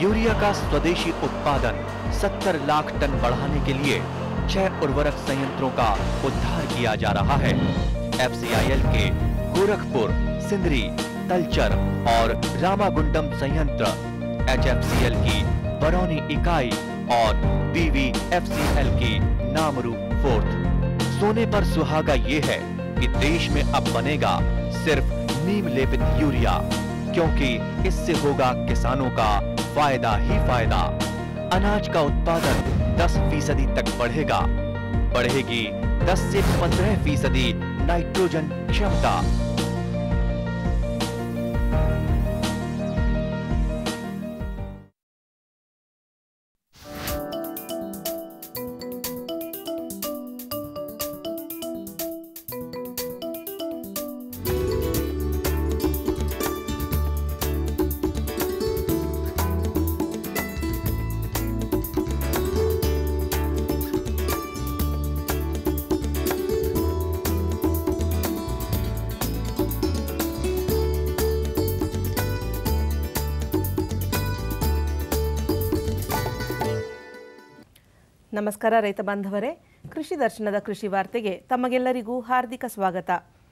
urea का स्वदेशी उत्पादन 70 लाख टन बढ़ाने के लिए छह उर्वरक संयंत्रों का उद्धार किया जा रहा है एफसीआईएल के गोरखपुर सिंदरी तलचर और रामागुंडम संयंत्र एचएफसीएल की बरौनी इकाई और बीवीएफसीएल की नामरू फोर्थ सोने पर सुहागा ये है कि देश में अब बनेगा सिर्फ नीम लेपित यूरिया क्योंकि इससे होगा किसानों का फायदा ही फायदा अनाज का उत्पादन 10 फीसदी तक बढ़ेगा बढ़ेगी 10 से 15 फीसदी नाइट्रोजन क्षमता ನಮಸ್ಕಾರ ರೈತ ಬಾಂಧವರೇ ಕೃಷಿ ದರ್ಶನದ ಕೃಷಿ ವಾರ್ತೆಗೆ ತಮಗೆಲ್ಲರಿಗೂ ಹಾರ್ದಿಕ ಸ್ವಾಗತ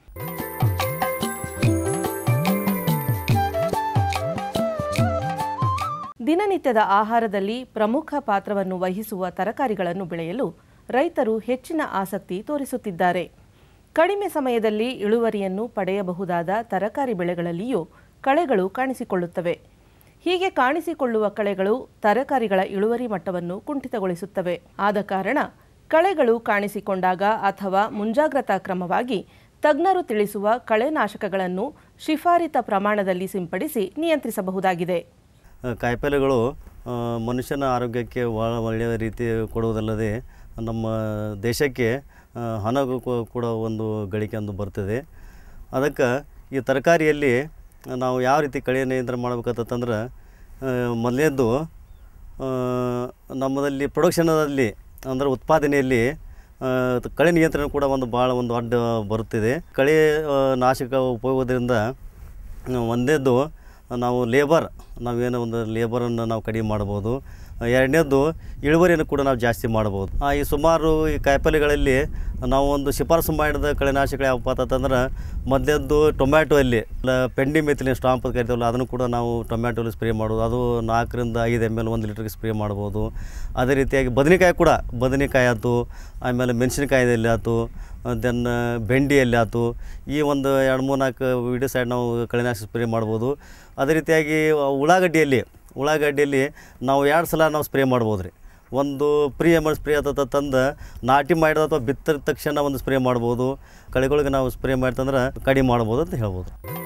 ದಿನನಿತ್ಯದ ಆಹಾರದಲ್ಲಿ ಪ್ರಮುಖ ಪಾತ್ರವನ್ನು ವಹಿಸುವ ತರಕಾರಿಗಳನ್ನು ಬೆಳೆಯಲು ರೈತರು ಹೆಚ್ಚಿನ ಆಸಕ್ತಿ ತೋರಿಸುತ್ತಿದ್ದಾರೆ ಕಡಿಮೆ ಸಮಯದಲ್ಲಿ ಇಳುವರಿಯನ್ನು ಪಡೆಯಬಹುದಾದ ತರಕಾರಿ ಬೆಳೆಗಳಲ್ಲಿಯೂ ಕಳೆಗಳು ಕಾಣಿಸಿಕೊಳ್ಳುತ್ತವೆ ಹೀಗೆ ಕಾಣಿಸಿಕೊಳ್ಳುವ ಕಳೆಗಳು ತರಕಾರಿಗಳ ಇಳುವರಿ ಮಟ್ಟವನ್ನು ಕುಂಠಿತಗೊಳಿಸುತ್ತವೆ ಆದ ಕಾರಣ ಕಳೆಗಳು ಕಾಣಿಸಿಕೊಂಡಾಗ ಅಥವಾ ಮುಂಜಾಗ್ರತಾ ಕ್ರಮವಾಗಿ ತಜ್ಞರು ತಿಳಿಸುವ ಕಳೆನಾಶಕಗಳನ್ನು ಶಿಫಾರಿತ ಪ್ರಮಾಣದಲ್ಲಿ ಸಿಂಪಡಿಸಿ ನಿಯಂತ್ರಿಸಬಹುದಾಗಿದೆ ಕಾಯಿಪಲ್ಯಗಳು ಆ, ಮನುಷ್ಯನ ಆರೋಗ್ಯಕ್ಕೆ ಭಾಳ ಒಳ್ಳೆಯ ರೀತಿ ಕೊಡುವುದಲ್ಲದೆ ನಮ್ಮ ದೇಶಕ್ಕೆ ಆ, ಹಣಗೂ ಕೂ- ಕೂಡ ಒಂದು ಗಳಿಕೆ ಒಂದು ಬರ್ತದೆ ಅದಕ್ಕೆ ಈ ತರಕಾರಿಯಲ್ಲಿ ನಾವು ಯಾವ ರೀತಿ ಕಳೆ ನಿಯಂತ್ರಣ ಮಾಡ್ಬೇಕಂತಂದ್ರೆ ಮೊದಲನೇದ್ದು ನಮ್ಮದಲ್ಲಿ ಪ್ರೊಡಕ್ಷನದಲ್ಲಿ ಅಂದರೆ ಉತ್ಪಾದನೆಯಲ್ಲಿ ಆ, ತ- ಕಳೆ ನಿಯಂತ್ರಣ ಕೂಡ ಒಂದು ಭಾಳ ಒಂದು ಅಡ್ಡ ಬರುತ್ತಿದೆ ಕಳೆ ಆ, ನಾಶಕ ಉಪಯೋಗದಿಂದ ಒಂದೇದ್ದು ನಾವು ಲೇಬರ್ ನಾವೇನೋ ಒಂದು ಲೇಬರನ್ನು ನಾವು ಕಡಿಮೆ ಮಾಡ್ಬೋದು ಎರಡನೇದ್ದು ಇಳುವರಿಯನ್ನು ಕೂಡ ನಾವು ಜಾಸ್ತಿ ಮಾಡ್ಬೋದು ಆ, ಈ ಸುಮಾರು ಈ ಕಾಯಿಪಲ್ಯಗಳಲ್ಲಿ ನಾವು ಒಂದು ಶಿಫಾರಸು ಮಾಡಿದ ಕಳೆನಾಶಕಗಳು ಯಾವಪ್ಪ ಅಂತಂದ್ರೆ ಮೊದಲೇದ್ದು ಟೊಮ್ಯಾಟೊಲ್ಲಿ ಪೆಂಡಿ ಮೆಥಿಲಿನ್ ಸ್ಟಾಂಪ್ ಅಂತ ಕರಿತೀವಲ್ಲ ಅದನ್ನು ಕೂಡ ನಾವು ಟೊಮ್ಯಾಟೊಲಿ ಸ್ಪ್ರೇ ಮಾಡೋದು ಅದು ನಾಲ್ಕರಿಂದ ಐದು ಎಮ್ ಎಲ್ ಒಂದು ಲೀಟ್ರಿಗೆ ಸ್ಪ್ರೇ ಮಾಡ್ಬೋದು ಅದೇ ರೀತಿಯಾಗಿ ಬದನೆಕಾಯಿ ಕೂಡ ಬದನೆಕಾಯಿ ಆಯ್ತು ಆಮೇಲೆ ಮೆಣಸಿನಕಾಯಿದಲ್ಲಿ ಆಯ್ತು ದೆನ್ ಬೆಂಡಿಯಲ್ಲಿ ಆಯ್ತು ಈ ಒಂದು ಎರಡು ಮೂರು ನಾಲ್ಕು ವಿಡಿಯೋ ಸೈಡ್ ನಾವು ಕಳೆನಾಶಕ ಸ್ಪ್ರೇ ಮಾಡ್ಬೋದು ಅದೇ ರೀತಿಯಾಗಿ ಉಳ್ಳಾಗಡ್ಡಿಯಲ್ಲಿ ಉಳ್ಳಾಗಡ್ಡಿಯಲ್ಲಿ ನಾವು ಎರಡು ಸಲ ನಾವು ಸ್ಪ್ರೇ ಮಾಡ್ಬೋದು ರೀ ಒಂದು ಪ್ರೀ ಎಮರ್ ಸ್ಪ್ರೇ ಆತ ತಂದು ನಾಟಿ ಮಾಡಿದ ಅಥವಾ ಬಿತ್ತಿದ ತಕ್ಷಣ ಒಂದು ಸ್ಪ್ರೇ ಮಾಡ್ಬೋದು ಕಳೆಗಳಿಗೆ ನಾವು ಸ್ಪ್ರೇ ಮಾಡ್ತಂದ್ರೆ ಕಡಿಮೆ ಮಾಡ್ಬೋದು ಅಂತ ಹೇಳ್ಬೋದು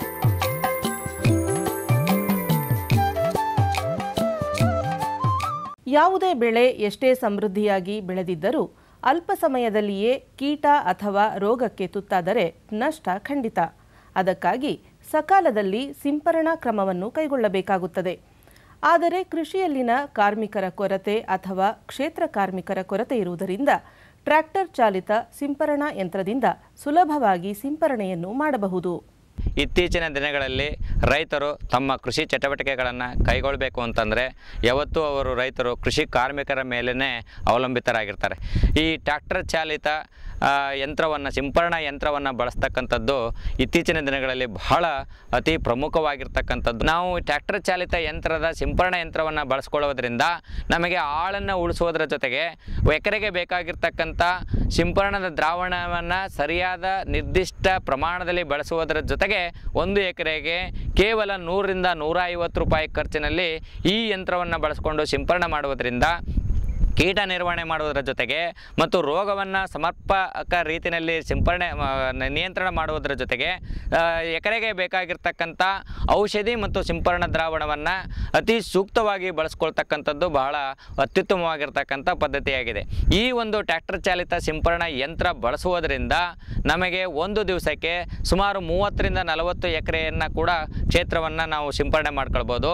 ಯಾವುದೇ ಬೆಳೆ ಎಷ್ಟೇ ಸಮೃದ್ಧಿಯಾಗಿ ಬೆಳೆದಿದ್ದರೂ ಅಲ್ಪ ಸಮಯದಲ್ಲಿಯೇ ಕೀಟ ಅಥವಾ ರೋಗಕ್ಕೆ ತುತ್ತಾದರೆ ನಷ್ಟ ಖಂಡಿತ ಅದಕ್ಕಾಗಿ ಸಕಾಲದಲ್ಲಿ ಸಿಂಪರಣಾ ಕ್ರಮವನ್ನು ಕೈಗೊಳ್ಳಬೇಕಾಗುತ್ತದೆ ಆದರೆ ಕೃಷಿಯಲ್ಲಿನ ಕಾರ್ಮಿಕರ ಕೊರತೆ ಅಥವಾ ಕ್ಷೇತ್ರ ಕಾರ್ಮಿಕರ ಕೊರತೆ ಇರುವುದರಿಂದ ಟ್ರ್ಯಾಕ್ಟರ್ ಚಾಲಿತ ಸಿಂಪರಣಾ ಯಂತ್ರದಿಂದ ಸುಲಭವಾಗಿ ಸಿಂಪರಣೆಯನ್ನು ಮಾಡಬಹುದು ಇತ್ತೀಚಿನ ದಿನಗಳಲ್ಲಿ ರೈತರು ತಮ್ಮ ಕೃಷಿ ಚಟುವಟಿಕೆಗಳನ್ನು ಕೈಗೊಳ್ಳಬೇಕು ಅಂತಂದರೆ ಯಾವತ್ತೂ ಅವರು ರೈತರು ಕೃಷಿ ಕಾರ್ಮಿಕರ ಮೇಲೇ ಅವಲಂಬಿತರಾಗಿರ್ತಾರೆ ಈ ಟ್ರ್ಯಾಕ್ಟರ್ ಚಾಲಿತ ಯಂತ್ರವನ್ನು ಸಿಂಪರಣಾ ಯಂತ್ರವನ್ನು ಬಳಸ್ತಕ್ಕಂಥದ್ದು ಇತ್ತೀಚಿನ ದಿನಗಳಲ್ಲಿ ಬಹಳ ಅತಿ ಪ್ರಮುಖವಾಗಿರ್ತಕ್ಕಂಥದ್ದು ನಾವು ಟ್ರ್ಯಾಕ್ಟರ್ ಚಾಲಿತ ಯಂತ್ರದ ಸಿಂಪರಣಾ ಯಂತ್ರವನ್ನು ಬಳಸ್ಕೊಳ್ಳೋದ್ರಿಂದ ನಮಗೆ ಆಳನ್ನು ಉಳಿಸೋದ್ರ ಜೊತೆಗೆ ಎಕರೆಗೆ ಬೇಕಾಗಿರ್ತಕ್ಕಂಥ ಸಿಂಪರಣದ ದ್ರಾವಣವನ್ನು ಸರಿಯಾದ ನಿರ್ದಿಷ್ಟ ಪ್ರಮಾಣದಲ್ಲಿ ಬಳಸುವುದರ ಜೊತೆಗೆ ಒಂದು ಎಕರೆಗೆ ಕೇವಲ ನೂರರಿಂದ ನೂರ ಐವತ್ತು ರೂಪಾಯಿ ಖರ್ಚಿನಲ್ಲಿ ಈ ಯಂತ್ರವನ್ನು ಬಳಸ್ಕೊಂಡು ಸಿಂಪರಣೆ ಮಾಡುವುದರಿಂದ ಕೀಟ ನಿರ್ವಹಣೆ ಮಾಡುವುದರ ಜೊತೆಗೆ ಮತ್ತು ರೋಗವನ್ನು ಸಮರ್ಪಕ ರೀತಿಯಲ್ಲಿ ಸಿಂಪರಣೆ ಆ, ನ- ನಿಯಂತ್ರಣ ಮಾಡುವುದರ ಜೊತೆಗೆ ಆ, ಎಕರೆಗೆ ಬೇಕಾಗಿರ್ತಕ್ಕಂಥ ಔಷಧಿ ಮತ್ತು ಸಿಂಪರಣಾ ದ್ರಾವಣವನ್ನು ಅತಿ ಸೂಕ್ತವಾಗಿ ಬಳಸ್ಕೊಳ್ತಕ್ಕಂಥದ್ದು ಬಹಳ ಅತ್ಯುತ್ತಮವಾಗಿರ್ತಕ್ಕಂಥ ಪದ್ಧತಿಯಾಗಿದೆ ಈ ಒಂದು ಟ್ರ್ಯಾಕ್ಟರ್ ಚಾಲಿತ ಸಿಂಪರಣಾ ಯಂತ್ರ ಬಳಸುವುದರಿಂದ ನಮಗೆ ಒಂದು ದಿವಸಕ್ಕೆ ಸುಮಾರು ಮೂವತ್ತರಿಂದ ನಲವತ್ತು ಎಕರೆಯನ್ನು ಕೂಡ ಕ್ಷೇತ್ರವನ್ನು ನಾವು ಸಿಂಪರಣೆ ಮಾಡ್ಕೊಳ್ಬೋದು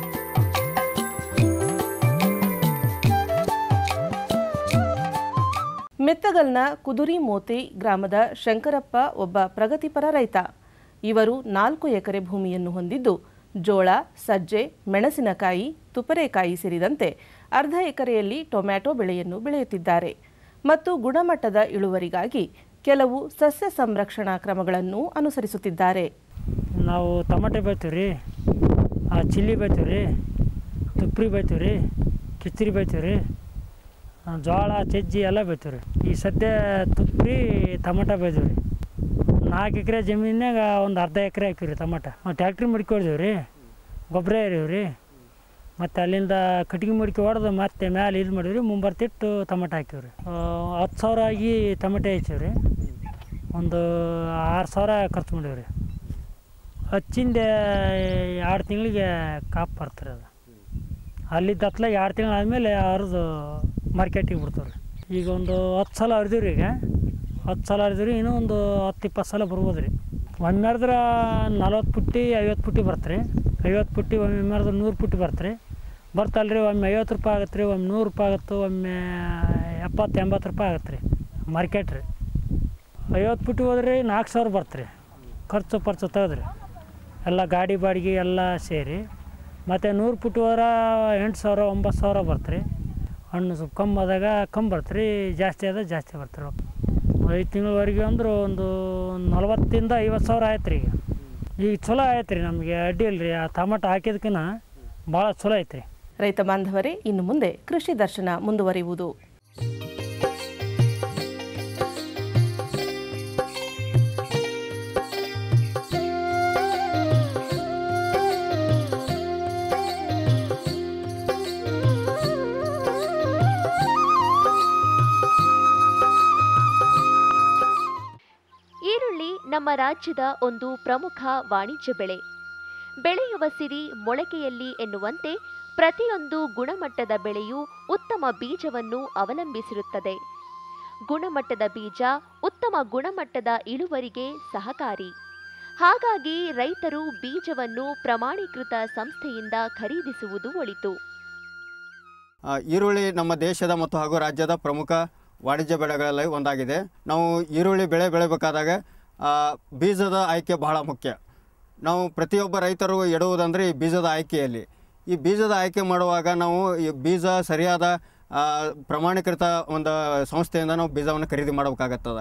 ಮೆತ್ತಗಲ್ನ ಕುದುರಿ ಮೋತಿ ಗ್ರಾಮದ ಶಂಕರಪ್ಪ ಒಬ್ಬ ಪ್ರಗತಿಪರ ರೈತ ಇವರು ನಾಲ್ಕು ಎಕರೆ ಭೂಮಿಯನ್ನು ಹೊಂದಿದ್ದು ಜೋಳ ಸಜ್ಜೆ ಮೆಣಸಿನಕಾಯಿ ತುಪರೆಕಾಯಿ ಸೇರಿದಂತೆ ಅರ್ಧ ಎಕರೆಯಲ್ಲಿ ಟೊಮ್ಯಾಟೊ ಬೆಳೆಯನ್ನು ಬೆಳೆಯುತ್ತಿದ್ದಾರೆ ಮತ್ತು ಗುಣಮಟ್ಟದ ಇಳುವರಿಗಾಗಿ ಕೆಲವು ಸಸ್ಯ ಸಂರಕ್ಷಣಾ ಕ್ರಮಗಳನ್ನು ಅನುಸರಿಸುತ್ತಿದ್ದಾರೆ ನಾವು ಟಮಾಟೆ ಬೆಳಿತೀವಿ ರೀ ಚಿಲ್ಲಿ ಬೆಳಿತೀವಿ ರೀ ತುಪ್ರಿ ಬೆಳಿತೀವಿ ರೀ ಕಿಚಡಿ ಬೆಳಿತೀವಿ ರೀ ಜೋಳ ಸಜ್ಜಿ ಎಲ್ಲ ಬೆಳಿತೀವಿ ರೀ ಈ ಸದ್ಯ ತುಪ್ರಿ ಟಮಾಟ ಬೆಳಿತೀವಿ ರೀ ನಾಲ್ಕು ಎಕರೆ ಜಮೀನಾಗ ಒಂದು ಅರ್ಧ ಎಕರೆ ಹಾಕಿವಿ ರೀ ಟಮಾಟ ಟ್ಯಾಕ್ಟ್ರಿ ಮಡ್ಕೊಳ್ದೀವಿ ರೀ ಗೊಬ್ಬರ ಏರಿವಿ ರೀ ಮತ್ತು ಅಲ್ಲಿಂದ ಕಟ್ಟಿಗೆ ಮಡಿಕೆ ಹೊಡೆದು ಮತ್ತೆ ಮ್ಯಾಲೆ ಇದು ಮಾಡಿದ್ವಿ ಮುಂಬರ್ತಿಟ್ಟು ಟಮಾಟ ಹಾಕಿವಿ ರೀ ಹತ್ತು ಸಾವಿರ ಆಗಿ ಟಮಾಟೆ ಹಚ್ಚಿವಿ ರೀ ಒಂದು ಆರು ಸಾವಿರ ಖರ್ಚು ಮಾಡೀವಿ ರೀ ಹಚ್ಚಿಂದ ಎರಡು ತಿಂಗಳಿಗೆ ಕಾಪ್ ಬರ್ತಾರೆ ಅದು ಅಲ್ಲಿದ್ದ ಹತ್ಲಾಗ ಎರಡು ತಿಂಗಳು ಆದಮೇಲೆ ಹರಿದು ಮಾರ್ಕೆಟಿಗೆ ಬಿಡ್ತಾರೆ ರೀ ಈಗ ಒಂದು ಹತ್ತು ಸಲ ಹರಿದೀವಿ ರೀ ಈಗ ಹತ್ತು ಸಲ ಹರಿದೀವಿ ರೀ ಇನ್ನೂ ಒಂದು ಹತ್ತು ಇಪ್ಪತ್ತು ಸಲ ಬರ್ಬೋದು ರೀ ಒಮ್ಮೆ ಹರಿದ್ರೆ ನಲ್ವತ್ತು ಪುಟ್ಟಿ ಐವತ್ತು ಪುಟ್ಟಿ ಬರ್ತೆ ರೀ ಐವತ್ತು ಪುಟ್ಟಿ ಒಮ್ಮೆ ಹರಿದ್ರೆ ನೂರು ಪುಟ್ಟಿ ಬರ್ತೆ ರೀ ಬರ್ತಲ್ಲ ರೀ ಒಮ್ಮೆ ಐವತ್ತು ರೂಪಾಯಿ ಆಗತ್ತೆ ರೀ ಒಮ್ಮೆ ನೂರು ರೂಪಾಯಿ ಆಗುತ್ತೆ ಒಮ್ಮೆ ಎಪ್ಪತ್ತು ಎಂಬತ್ತು ರೂಪಾಯಿ ಆಗತ್ತೆ ರೀ ಮಾರ್ಕೆಟ್ ರೀ ಐವತ್ತು ಪುಟ್ಟಿ ಹೋದ್ರೆ ನಾಲ್ಕು ಸಾವಿರ ಬರ್ತೆ ರೀ ಖರ್ಚು ಪರ್ಚು ತೆಗೆದ್ರಿ ಎಲ್ಲ ಗಾಡಿ ಬಾಡಿಗೆ ಎಲ್ಲ ಸೇರಿ ಮತ್ತು ನೂರು ಪುಟ್ಟಿ ಹೋದ್ರೆ ಎಂಟು ಸಾವಿರ ಒಂಬತ್ತು ಸಾವಿರ ಬರ್ತೆ ರೀ ಹಣ್ಣು ಸ್ವಲ್ಪ ಕಮ್ಮಿ ಆದಾಗ ಕಮ್ಮಿ ಬರ್ತೆ ರೀ ಜಾಸ್ತಿ ಆದಾಗ ಜಾಸ್ತಿ ಬರ್ತಾರೆ ಐದು ತಿಂಗಳವರೆಗೆ ಅಂದ್ರೆ ಒಂದು ನಲ್ವತ್ತಿಂದ ಐವತ್ತು ಸಾವಿರ ಆಯ್ತು ರೀ ಈಗ ಈಗ ಚಲೋ ಆಯ್ತು ರೀ ನಮಗೆ ಅಡ್ಡಿ ಇಲ್ಲ ರೀ ಆ ಟಮಾಟ ಹಾಕಿದ್ಕಿನ ಭಾಳ ಚಲೋ ಐತೆ ರೀ ರೈತ ಬಾಂಧವರೇ ಇನ್ನು ಮುಂದೆ ಕೃಷಿ ದರ್ಶನ ಮುಂದುವರಿಯುವುದು ಈರುಳ್ಳಿ ನಮ್ಮ ರಾಜ್ಯದ ಒಂದು ಪ್ರಮುಖ ವಾಣಿಜ್ಯ ಬೆಳೆ ಬೆಳೆಯುವ ಸಿರಿ ಮೊಳಕೆಯಲ್ಲಿ ಎನ್ನುವಂತೆ ಪ್ರತಿಯೊಂದು ಗುಣಮಟ್ಟದ ಬೆಳೆಯು ಉತ್ತಮ ಬೀಜವನ್ನು ಅವಲಂಬಿಸಿರುತ್ತದೆ ಗುಣಮಟ್ಟದ ಬೀಜ ಉತ್ತಮ ಗುಣಮಟ್ಟದ ಇಳುವರಿಗೆ ಸಹಕಾರಿ ಹಾಗಾಗಿ ರೈತರು ಬೀಜವನ್ನು ಪ್ರಮಾಣೀಕೃತ ಸಂಸ್ಥೆಯಿಂದ ಖರೀದಿಸುವುದು ಒಳಿತು ಆ, ಈರುಳ್ಳಿ ನಮ್ಮ ದೇಶದ ಮತ್ತು ಹಾಗೂ ರಾಜ್ಯದ ಪ್ರಮುಖ ವಾಣಿಜ್ಯ ಬೆಳೆಗಳಲ್ಲಿ ಒಂದಾಗಿದೆ ನಾವು ಈರುಳ್ಳಿ ಬೆಳೆ ಬೆಳೆಬೇಕಾದಾಗ ಆ, ಬೀಜದ ಆಯ್ಕೆ ಬಹಳ ಮುಖ್ಯ ನಾವು ಪ್ರತಿಯೊಬ್ಬ ರೈತರು ಎಡುವುದಂದರೆ ಈ ಬೀಜದ ಆಯ್ಕೆಯಲ್ಲಿ ಈ ಬೀಜದ ಆಯ್ಕೆ ಮಾಡುವಾಗ ನಾವು ಈ ಬೀಜ ಸರಿಯಾದ ಆ, ಪ್ರಮಾಣೀಕೃತ ಒಂದು ಸಂಸ್ಥೆಯಿಂದ ನಾವು ಬೀಜವನ್ನು ಖರೀದಿ ಮಾಡಬೇಕಾಗತ್ತದೆ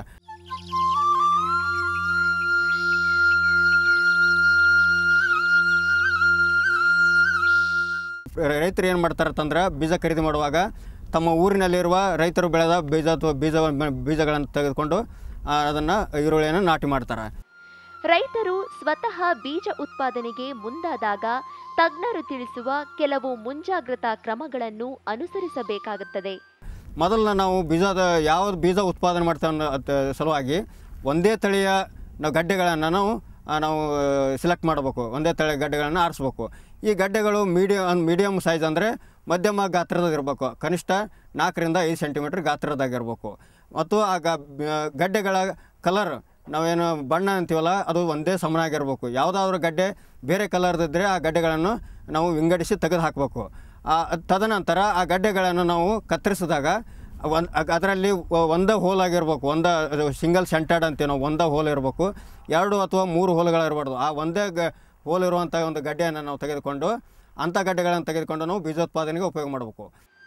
ರೈತರು ಏನು ಮಾಡ್ತಾರೆ ಅಂತಂದ್ರೆ ಬೀಜ ಖರೀದಿ ಮಾಡುವಾಗ ತಮ್ಮ ಊರಿನಲ್ಲಿರುವ ರೈತರು ಬೆಳೆದ ಬೀಜ ಅಥವಾ ಬೀಜ ಬೀಜಗಳನ್ನು ತೆಗೆದುಕೊಂಡು ಅದನ್ನು ಈರುಳ್ಳಿಯನ್ನು ನಾಟಿ ಮಾಡ್ತಾರೆ ರೈತರು ಸ್ವತಃ ಬೀಜ ಉತ್ಪಾದನೆಗೆ ಮುಂದಾದಾಗ ತಜ್ಞರು ತಿಳಿಸುವ ಕೆಲವು ಮುಂಜಾಗ್ರತಾ ಕ್ರಮಗಳನ್ನು ಅನುಸರಿಸಬೇಕಾಗುತ್ತದೆ ಮೊದಲು ನಾವು ಬೀಜದ ಯಾವ ಬೀಜ ಉತ್ಪಾದನೆ ಮಾಡ್ತೇವೆ ಅನ್ನೋ ಅದ್ ಸಲುವಾಗಿ ಒಂದೇ ತಳಿಯ ನಾವು ಗಡ್ಡೆಗಳನ್ನು ನಾವು ಆ, ನಾವು ಸಿಲೆಕ್ಟ್ ಮಾಡಬೇಕು ಒಂದೇ ತಳಿಯ ಗಡ್ಡೆಗಳನ್ನು ಆರಿಸ್ಬೇಕು ಈ ಗಡ್ಡೆಗಳು ಮೀಡಿಯಮ್ ಮೀಡಿಯಮ್ ಸೈಜ್ ಅಂದರೆ ಮಧ್ಯಮ ಗಾತ್ರದಾಗಿರ್ಬೇಕು ಕನಿಷ್ಠ ನಾಲ್ಕರಿಂದ ಐದು ಸೆಂಟಿಮೀಟ್ರ್ ಗಾತ್ರದಾಗಿರ್ಬೇಕು ಮತ್ತು ಆ ಗ ಬ- ಗಡ್ಡೆಗಳ ಕಲರ್ ನಾವೇನು ಬಣ್ಣ ಅಂತೀವಲ್ಲ ಅದು ಒಂದೇ ಸಮನಾಗಿರ್ಬೇಕು ಯಾವುದಾದ್ರೂ ಗಡ್ಡೆ ಬೇರೆ ಕಲರ್ದಿದ್ದರೆ ಆ ಗಡ್ಡೆಗಳನ್ನು ನಾವು ವಿಂಗಡಿಸಿ ತೆಗೆದು ಹಾಕಬೇಕು ಆ ತದನಂತರ ಆ ಗಡ್ಡೆಗಳನ್ನು ನಾವು ಕತ್ತರಿಸಿದಾಗ ಒಂದು ಅದರಲ್ಲಿ ಒಂದೇ ಹೋಲ್ ಆಗಿರ್ಬೇಕು ಒಂದೇ ಸಿಂಗಲ್ ಸೆಂಟರ್ಡ್ ಅಂತೀವಿ ನಾವು ಒಂದೇ ಹೋಲ್ ಇರಬೇಕು ಎರಡು ಅಥವಾ ಮೂರು ಹೋಲ್ಗಳಿರಬಾರ್ದು ಆ ಒಂದೇ ಗ ಹೋಲ್ ಇರುವಂಥ ಒಂದು ಗಡ್ಡೆಯನ್ನು ನಾವು ತೆಗೆದುಕೊಂಡು ಅಂಥ ಗಡ್ಡೆಗಳನ್ನು ತೆಗೆದುಕೊಂಡು ನಾವು ಬೀಜೋತ್ಪಾದನೆಗೆ ಉಪಯೋಗ ಮಾಡಬೇಕು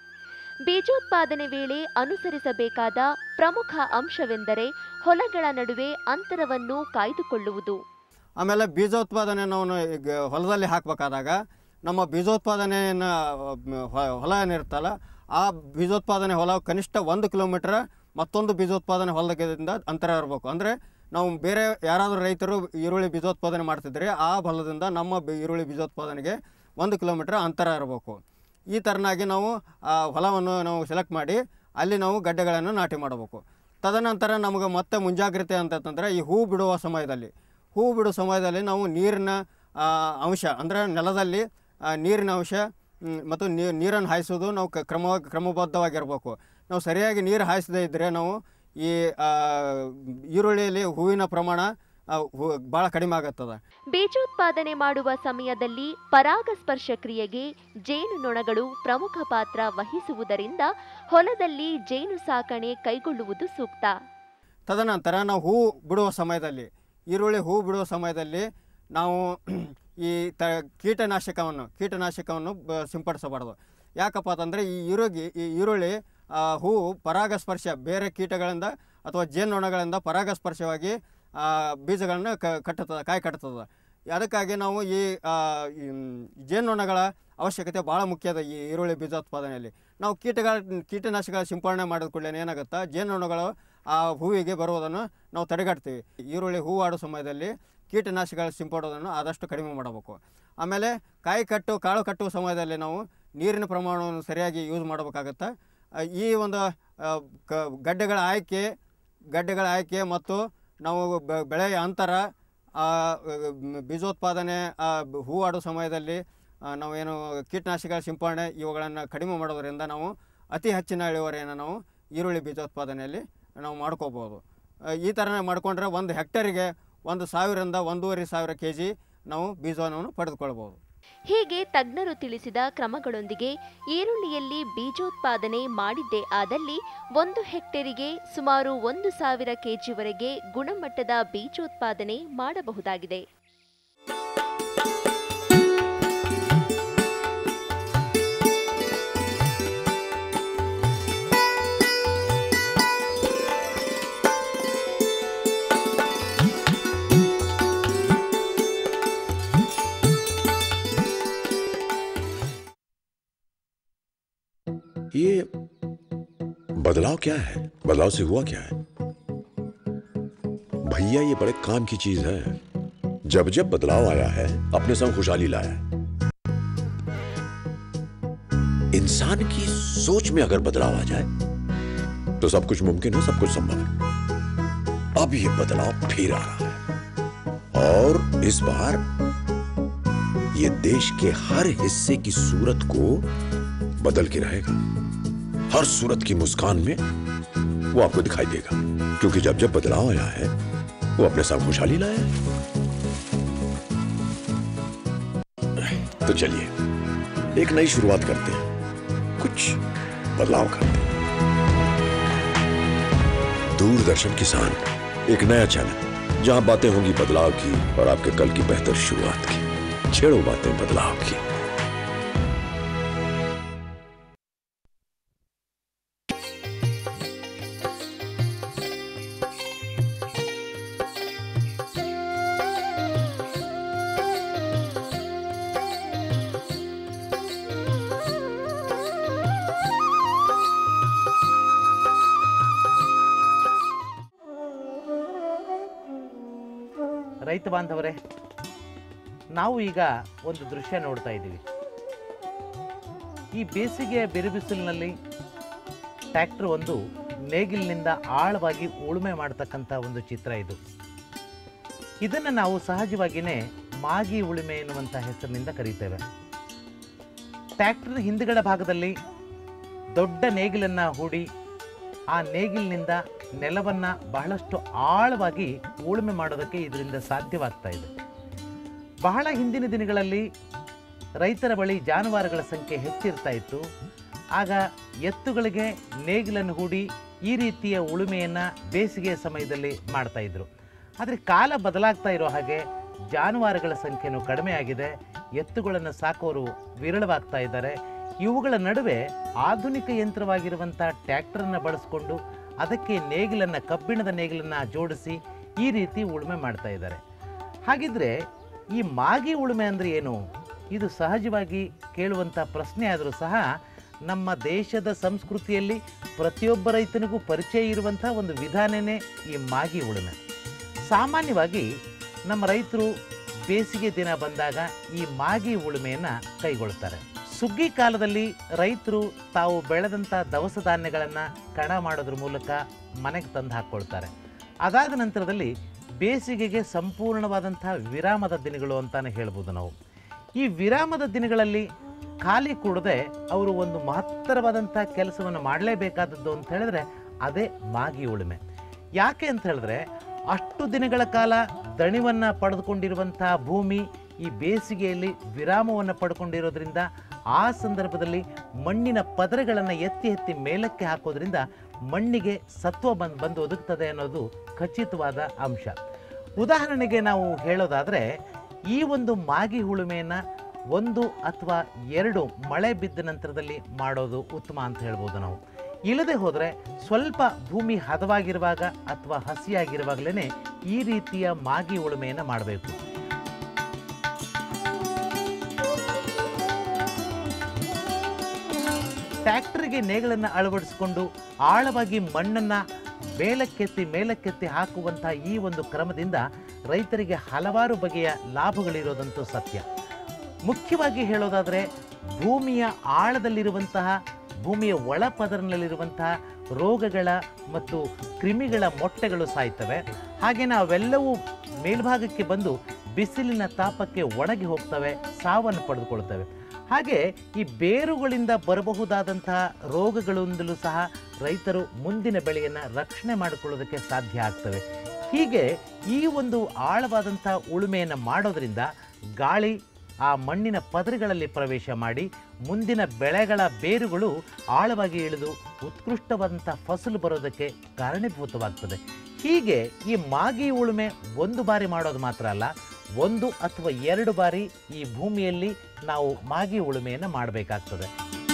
ಬೀಜೋತ್ಪಾದನೆ ವೇಳೆ ಅನುಸರಿಸಬೇಕಾದ ಪ್ರಮುಖ ಅಂಶವೆಂದರೆ ಹೊಲಗಳ ನಡುವೆ ಅಂತರವನ್ನು ಕಾಯ್ದುಕೊಳ್ಳುವುದು ಆಮೇಲೆ ಬೀಜೋತ್ಪಾದನೆ ನಾವು ಈಗ ಹೊಲದಲ್ಲಿ ಹಾಕಬೇಕಾದಾಗ ನಮ್ಮ ಬೀಜೋತ್ಪಾದನೆಯನ್ನು ಹೊಲ ಏನಿರುತ್ತಲ್ಲ ಆ ಬೀಜೋತ್ಪಾದನೆ ಹೊಲ ಕನಿಷ್ಠ ಒಂದು ಕಿಲೋಮೀಟ್ರ್ ಮತ್ತೊಂದು ಬೀಜೋತ್ಪಾದನೆ ಹೊಲದಿಂದ ಅಂತರ ಇರಬೇಕು ಅಂದರೆ ನಾವು ಬೇರೆ ಯಾರಾದರೂ ರೈತರು ಈರುಳ್ಳಿ ಬೀಜೋತ್ಪಾದನೆ ಮಾಡ್ತಿದ್ರೆ ಆ ಹೊಲದಿಂದ ನಮ್ಮ ಬಿ- ಈರುಳ್ಳಿ ಬೀಜೋತ್ಪಾದನೆಗೆ ಒಂದು ಕಿಲೋಮೀಟ್ರ್ ಅಂತರ ಇರಬೇಕು ಈ ಥರನಾಗಿ ನಾವು ಆ ಹೊಲವನ್ನು ನಾವು ಸೆಲೆಕ್ಟ್ ಮಾಡಿ ಅಲ್ಲಿ ನಾವು ಗಡ್ಡೆಗಳನ್ನು ನಾಟಿ ಮಾಡಬೇಕು ತದನಂತರ ನಮಗೆ ಮತ್ತೆ ಮುಂಜಾಗ್ರತೆ ಅಂತಂತಂದರೆ ಈ ಹೂ ಬಿಡುವ ಸಮಯದಲ್ಲಿ ಹೂ ಬಿಡೋ ಸಮಯದಲ್ಲಿ ನಾವು ನೀರಿನ ಆ, ಅಂಶ ಅಂದರೆ ನೆಲದಲ್ಲಿ ಆ, ನೀರಿನ ಅಂಶ ಮ್, ಮತ್ತು ನೀ ನೀರನ್ನು ಹಾಯಿಸೋದು ನಾವು ಕ- ಕ್ರಮ ಕ್ರಮಬದ್ಧವಾಗಿರಬೇಕು ನಾವು ಸರಿಯಾಗಿ ನೀರು ಹಾಯಿಸದೇ ಇದ್ದರೆ ನಾವು ಈ ಆ, ಈರುಳ್ಳಿಯಲ್ಲಿ ಹೂವಿನ ಪ್ರಮಾಣ ಭಾಳ ಕಡಿಮೆ ಆಗುತ್ತದೆ ಬೀಜೋತ್ಪಾದನೆ ಮಾಡುವ ಸಮಯದಲ್ಲಿ ಪರಾಗಸ್ಪರ್ಶ ಕ್ರಿಯೆಗೆ ಜೇನುನೊಣಗಳು ಪ್ರಮುಖ ಪಾತ್ರ ವಹಿಸುವುದರಿಂದ ಹೊಲದಲ್ಲಿ ಜೇನು ಸಾಕಣೆ ಕೈಗೊಳ್ಳುವುದು ಸೂಕ್ತ ತದನಂತರ ನಾವು ಹೂ ಬಿಡುವ ಸಮಯದಲ್ಲಿ ಈರುಳ್ಳಿ ಹೂ ಬಿಡುವ ಸಮಯದಲ್ಲಿ ನಾವು ಈ ತ ಕೀಟನಾಶಕವನ್ನು ಕೀಟನಾಶಕವನ್ನು ಬ ಸಿಂಪಡಿಸಬಾರ್ದು ಯಾಕಪ್ಪ ಅಂತಂದರೆ ಈ ಈರುಳ್ಳಿ ಈ ಈರುಳ್ಳಿ ಆ, ಹೂವು ಪರಾಗಸ್ಪರ್ಶ ಬೇರೆ ಕೀಟಗಳಿಂದ ಅಥವಾ ಜೇನುನೊಣಗಳಿಂದ ಪರಾಗಸ್ಪರ್ಶವಾಗಿ ಆ, ಬೀಜಗಳನ್ನು ಕ ಕಟ್ಟುತ್ತದೆ ಕಾಯಿ ಕಟ್ತದೆ ಅದಕ್ಕಾಗಿ ನಾವು ಈ ಆ, ಈ ಜೇನುನೊಣಗಳ ಅವಶ್ಯಕತೆ ಭಾಳ ಮುಖ್ಯ ಅದ ಈ ಈರುಳ್ಳಿ ಬೀಜೋತ್ಪಾದನೆಯಲ್ಲಿ ನಾವು ಕೀಟಗಳ ಕೀಟನಾಶಕಗಳ ಸಿಂಪಡಣೆ ಮಾಡಿದ ಕೂಡಲೇ ಏನಾಗುತ್ತೆ ಜೇನುನೊಣಗಳು ಆ ಹೂವಿಗೆ ಬರುವುದನ್ನು ನಾವು ತಡೆಗಟ್ತೀವಿ ಈರುಳ್ಳಿ ಹೂವು ಆಡೋ ಸಮಯದಲ್ಲಿ ಕೀಟನಾಶಕಗಳ ಸಿಂಪಡೋದನ್ನು ಆದಷ್ಟು ಕಡಿಮೆ ಮಾಡಬೇಕು ಆಮೇಲೆ ಕಾಯಿ ಕಟ್ಟು ಕಾಳು ಕಟ್ಟುವ ಸಮಯದಲ್ಲಿ ನಾವು ನೀರಿನ ಪ್ರಮಾಣವನ್ನು ಸರಿಯಾಗಿ ಯೂಸ್ ಮಾಡಬೇಕಾಗತ್ತೆ ಆ, ಈ ಒಂದು ಆ, ಕ ಗಡ್ಡೆಗಳ ಆಯ್ಕೆ ಗಡ್ಡೆಗಳ ಆಯ್ಕೆ ಮತ್ತು ನಾವು ಬೆ- ಬೆಳೆಯ ಅಂತರ ಆ, ಮ್, ಬೀಜೋತ್ಪಾದನೆ ಆ, ಬ- ಹೂ ಆಡೋ ಸಮಯದಲ್ಲಿ ಆ, ನಾವೇನು ಕೀಟನಾಶಕಗಳ ಸಿಂಪಡಣೆ ಇವುಗಳನ್ನು ಕಡಿಮೆ ಮಾಡೋದರಿಂದ ನಾವು ಅತಿ ಹೆಚ್ಚಿನ ಇಳುವರಿಯನ್ನು ನಾವು ಈರುಳ್ಳಿ ಬೀಜೋತ್ಪಾದನೆಯಲ್ಲಿ ನಾವು ಮಾಡ್ಕೋಬೋದು ಆ, ಈ ಥರ ಮಾಡಿಕೊಂಡ್ರೆ ಒಂದು ಹೆಕ್ಟರಿಗೆ ಒಂದು ಸಾವಿರದಿಂದ ಒಂದೂವರೆ ಸಾವಿರ ಕೆ ಜಿ ನಾವು ಬೀಜವನ್ನು ಪಡೆದುಕೊಳ್ಬೋದು ಹೀಗೆ ತಜ್ಞರು ತಿಳಿಸಿದ ಕ್ರಮಗಳೊಂದಿಗೆ ಈರುಳ್ಳಿಯಲ್ಲಿ ಬೀಜೋತ್ಪಾದನೆ ಮಾಡಿದ್ದೇ ಆದಲ್ಲಿ ಒಂದು ಹೆಕ್ಟೇರಿಗೆ ಸುಮಾರು ಒಂದು ಸಾವಿರ ಕೆಜಿವರೆಗೆ ಗುಣಮಟ್ಟದ ಬೀಜೋತ್ಪಾದನೆ ಮಾಡಬಹುದಾಗಿದೆ ये बदलाव क्या है बदलाव से हुआ क्या है भैया ये बड़े काम की चीज है जब जब बदलाव आया है अपने संग खुशहाली लाया है इंसान की सोच में अगर बदलाव आ जाए तो सब कुछ मुमकिन है सब कुछ संभव है अब ये बदलाव फिर आ रहा है और इस बार ये देश के हर हिस्से की सूरत को बदल के रहेगा हर सूरत की मुस्कान में वो आपको दिखाई देगा क्योंकि जब जब बदलाव आया है वो अपने साथ खुशहाली लाया है तो चलिए एक नई शुरुआत करते हैं कुछ बदलाव करते हैं दूरदर्शन किसान एक नया चैनल जहां बातें होंगी बदलाव की और आपके कल की बेहतर शुरुआत की छेड़ो बातें बदलाव की ರೈತ ಬಾಂಧವರೇ ನಾವು ಈಗ ಒಂದು ದೃಶ್ಯ ನೋಡ್ತಾ ಇದ್ದೀವಿ ಈ ಬೇಸಿಗೆಯ ಬಿರುಬಿಸಿಲಿನಲ್ಲಿ ಟ್ರ್ಯಾಕ್ಟರ್ ಒಂದು ನೇಗಿಲಿನಿಂದ ಆಳವಾಗಿ ಉಳುಮೆ ಮಾಡತಕ್ಕಂಥ ಒಂದು ಚಿತ್ರ ಇದು ಇದನ್ನು ನಾವು ಸಹಜವಾಗಿಯೇ ಮಾಗಿ ಉಳುಮೆ ಎನ್ನುವಂಥ ಹೆಸರಿನಿಂದ ಕರೀತೇವೆ ಟ್ರ್ಯಾಕ್ಟರ್ ಹಿಂದುಗಡೆ ಭಾಗದಲ್ಲಿ ದೊಡ್ಡ ನೇಗಿಲನ್ನು ಹೂಡಿ ಆ ನೇಗಿಲಿನಿಂದ ನೆಲವನ್ನು ಬಹಳಷ್ಟು ಆಳವಾಗಿ ಉಳುಮೆ ಮಾಡೋದಕ್ಕೆ ಇದರಿಂದ ಸಾಧ್ಯವಾಗ್ತಾ ಇದೆ ಬಹಳ ಹಿಂದಿನ ದಿನಗಳಲ್ಲಿ ರೈತರ ಬಳಿ ಜಾನುವಾರುಗಳ ಸಂಖ್ಯೆ ಹೆಚ್ಚಿರ್ತಾ ಇತ್ತು ಆಗ ಎತ್ತುಗಳಿಗೆ ನೇಗಿಲನ್ನು ಹೂಡಿ ಈ ರೀತಿಯ ಉಳುಮೆಯನ್ನು ಬೇಸಿಗೆಯ ಸಮಯದಲ್ಲಿ ಮಾಡ್ತಾ ಇದ್ರು ಆದರೆ ಕಾಲ ಬದಲಾಗ್ತಾ ಇರೋ ಹಾಗೆ ಜಾನುವಾರುಗಳ ಸಂಖ್ಯೆನೂ ಕಡಿಮೆ ಆಗಿದೆ ಎತ್ತುಗಳನ್ನು ಸಾಕೋರು ವಿರಳವಾಗ್ತಾ ಇದ್ದಾರೆ ಇವುಗಳ ನಡುವೆ ಆಧುನಿಕ ಯಂತ್ರವಾಗಿರುವಂಥ ಟ್ರ್ಯಾಕ್ಟರನ್ನು ಬಳಸಿಕೊಂಡು ಅದಕ್ಕೆ ನೇಗಿಲನ್ನು ಕಬ್ಬಿಣದ ನೇಗಿಲನ್ನು ಜೋಡಿಸಿ ಈ ರೀತಿ ಉಳುಮೆ ಮಾಡ್ತಾ ಇದ್ದಾರೆ ಹಾಗಿದ್ರೆ ಈ ಮಾಗಿ ಉಳುಮೆ ಅಂದರೆ ಏನು ಇದು ಸಹಜವಾಗಿ ಕೇಳುವಂಥ ಪ್ರಶ್ನೆ ಆದರೂ ಸಹ ನಮ್ಮ ದೇಶದ ಸಂಸ್ಕೃತಿಯಲ್ಲಿ ಪ್ರತಿಯೊಬ್ಬ ರೈತನಿಗೂ ಪರಿಚಯ ಇರುವಂಥ ಒಂದು ವಿಧಾನನೇ ಈ ಮಾಗಿ ಉಳುಮೆ ಸಾಮಾನ್ಯವಾಗಿ ನಮ್ಮ ರೈತರು ಬೇಸಿಗೆ ದಿನ ಬಂದಾಗ ಈ ಮಾಗಿ ಉಳುಮೆಯನ್ನು ಕೈಗೊಳ್ತಾರೆ ಸುಗ್ಗಿ ಕಾಲದಲ್ಲಿ ರೈತರು ತಾವು ಬೆಳೆದಂಥ ದವಸ ಧಾನ್ಯಗಳನ್ನು ಕಣ ಮಾಡೋದ್ರ ಮೂಲಕ ಮನೆಗೆ ತಂದು ಹಾಕ್ಕೊಳ್ತಾರೆ ಅದಾದ ನಂತರದಲ್ಲಿ ಬೇಸಿಗೆಗೆ ಸಂಪೂರ್ಣವಾದಂಥ ವಿರಾಮದ ದಿನಗಳು ಅಂತಾನೆ ಹೇಳ್ಬೋದು ನಾವು ಈ ವಿರಾಮದ ದಿನಗಳಲ್ಲಿ ಖಾಲಿ ಕೂಡದೆ ಅವರು ಒಂದು ಮಹತ್ತರವಾದಂಥ ಕೆಲಸವನ್ನು ಮಾಡಲೇಬೇಕಾದದ್ದು ಅಂತ ಹೇಳಿದ್ರೆ ಅದೇ ಮಾಗಿ ಉಳುಮೆ ಯಾಕೆ ಅಂತ ಹೇಳಿದ್ರೆ ಅಷ್ಟು ದಿನಗಳ ಕಾಲ ದಣಿವನ್ನು ಪಡೆದುಕೊಂಡಿರುವಂಥ ಭೂಮಿ ಈ ಬೇಸಿಗೆಯಲ್ಲಿ ವಿರಾಮವನ್ನು ಪಡ್ಕೊಂಡಿರೋದ್ರಿಂದ ಆ ಸಂದರ್ಭದಲ್ಲಿ ಮಣ್ಣಿನ ಪದರಗಳನ್ನು ಎತ್ತಿ ಎತ್ತಿ ಮೇಲಕ್ಕೆ ಹಾಕೋದ್ರಿಂದ ಮಣ್ಣಿಗೆ ಸತ್ವ ಬಂದು ಬಂದು ಒದಗ್ತದೆ ಅನ್ನೋದು ಖಚಿತವಾದ ಅಂಶ ಉದಾಹರಣೆಗೆ ನಾವು ಹೇಳೋದಾದರೆ ಈ ಒಂದು ಮಾಗಿ ಉಳುಮೆಯನ್ನು ಒಂದು ಅಥವಾ ಎರಡು ಮಳೆ ಬಿದ್ದ ನಂತರದಲ್ಲಿ ಮಾಡೋದು ಉತ್ತಮ ಅಂತ ಹೇಳ್ಬೋದು ನಾವು ಇಲ್ಲದೆ ಹೋದರೆ ಸ್ವಲ್ಪ ಭೂಮಿ ಹದವಾಗಿರುವಾಗ ಅಥವಾ ಹಸಿಯಾಗಿರುವಾಗಲೇ ಈ ರೀತಿಯ ಮಾಗಿ ಉಳುಮೆಯನ್ನು ಮಾಡಬೇಕು ಟ್ರ್ಯಾಕ್ಟರ್ಗೆ ನೇಗಳನ್ನು ಅಳವಡಿಸಿಕೊಂಡು ಆಳವಾಗಿ ಮಣ್ಣನ್ನು ಮೇಲಕ್ಕೆತ್ತಿ ಮೇಲಕ್ಕೆತ್ತಿ ಹಾಕುವಂಥ ಈ ಒಂದು ಕ್ರಮದಿಂದ ರೈತರಿಗೆ ಹಲವಾರು ಬಗೆಯ ಲಾಭಗಳಿರೋದಂತೂ ಸತ್ಯ ಮುಖ್ಯವಾಗಿ ಹೇಳೋದಾದರೆ ಭೂಮಿಯ ಆಳದಲ್ಲಿರುವಂತಹ ಭೂಮಿಯ ಒಳಪದರಿನಲ್ಲಿರುವಂತಹ ರೋಗಗಳ ಮತ್ತು ಕ್ರಿಮಿಗಳ ಮೊಟ್ಟೆಗಳು ಸಾಯ್ತವೆ ಹಾಗೆಯೇ ಅವೆಲ್ಲವೂ ಮೇಲ್ಭಾಗಕ್ಕೆ ಬಂದು ಬಿಸಿಲಿನ ತಾಪಕ್ಕೆ ಒಣಗಿ ಹೋಗ್ತವೆ ಸಾವನ್ನು ಪಡೆದುಕೊಳ್ತವೆ ಹಾಗೆ ಈ ಬೇರುಗಳಿಂದ ಬರಬಹುದಾದಂತಹ ರೋಗಗಳಿಂದಲೂ ಸಹ ರೈತರು ಮುಂದಿನ ಬೆಳೆಯನ್ನು ರಕ್ಷಣೆ ಮಾಡಿಕೊಳ್ಳೋದಕ್ಕೆ ಸಾಧ್ಯ ಆಗ್ತವೆ ಹೀಗೆ ಈ ಒಂದು ಆಳವಾದಂಥ ಉಳುಮೆಯನ್ನು ಮಾಡೋದ್ರಿಂದ ಗಾಳಿ ಆ ಮಣ್ಣಿನ ಪದರುಗಳಲ್ಲಿ ಪ್ರವೇಶ ಮಾಡಿ ಮುಂದಿನ ಬೆಳೆಗಳ ಬೇರುಗಳು ಆಳವಾಗಿ ಇಳಿದು ಉತ್ಕೃಷ್ಟವಾದಂಥ ಫಸಲು ಬರೋದಕ್ಕೆ ಕಾರಣೀಭೂತವಾಗ್ತದೆ ಹೀಗೆ ಈ ಮಾಗಿ ಉಳುಮೆ ಒಂದು ಬಾರಿ ಮಾಡೋದು ಮಾತ್ರ ಅಲ್ಲ ಒಂದು ಅಥವಾ ಎರಡು ಬಾರಿ ಈ ಭೂಮಿಯಲ್ಲಿ ನಾವು ಮಾಗಿ ಉಳುಮೆಯನ್ನು ಮಾಡಬೇಕಾಗ್ತದೆ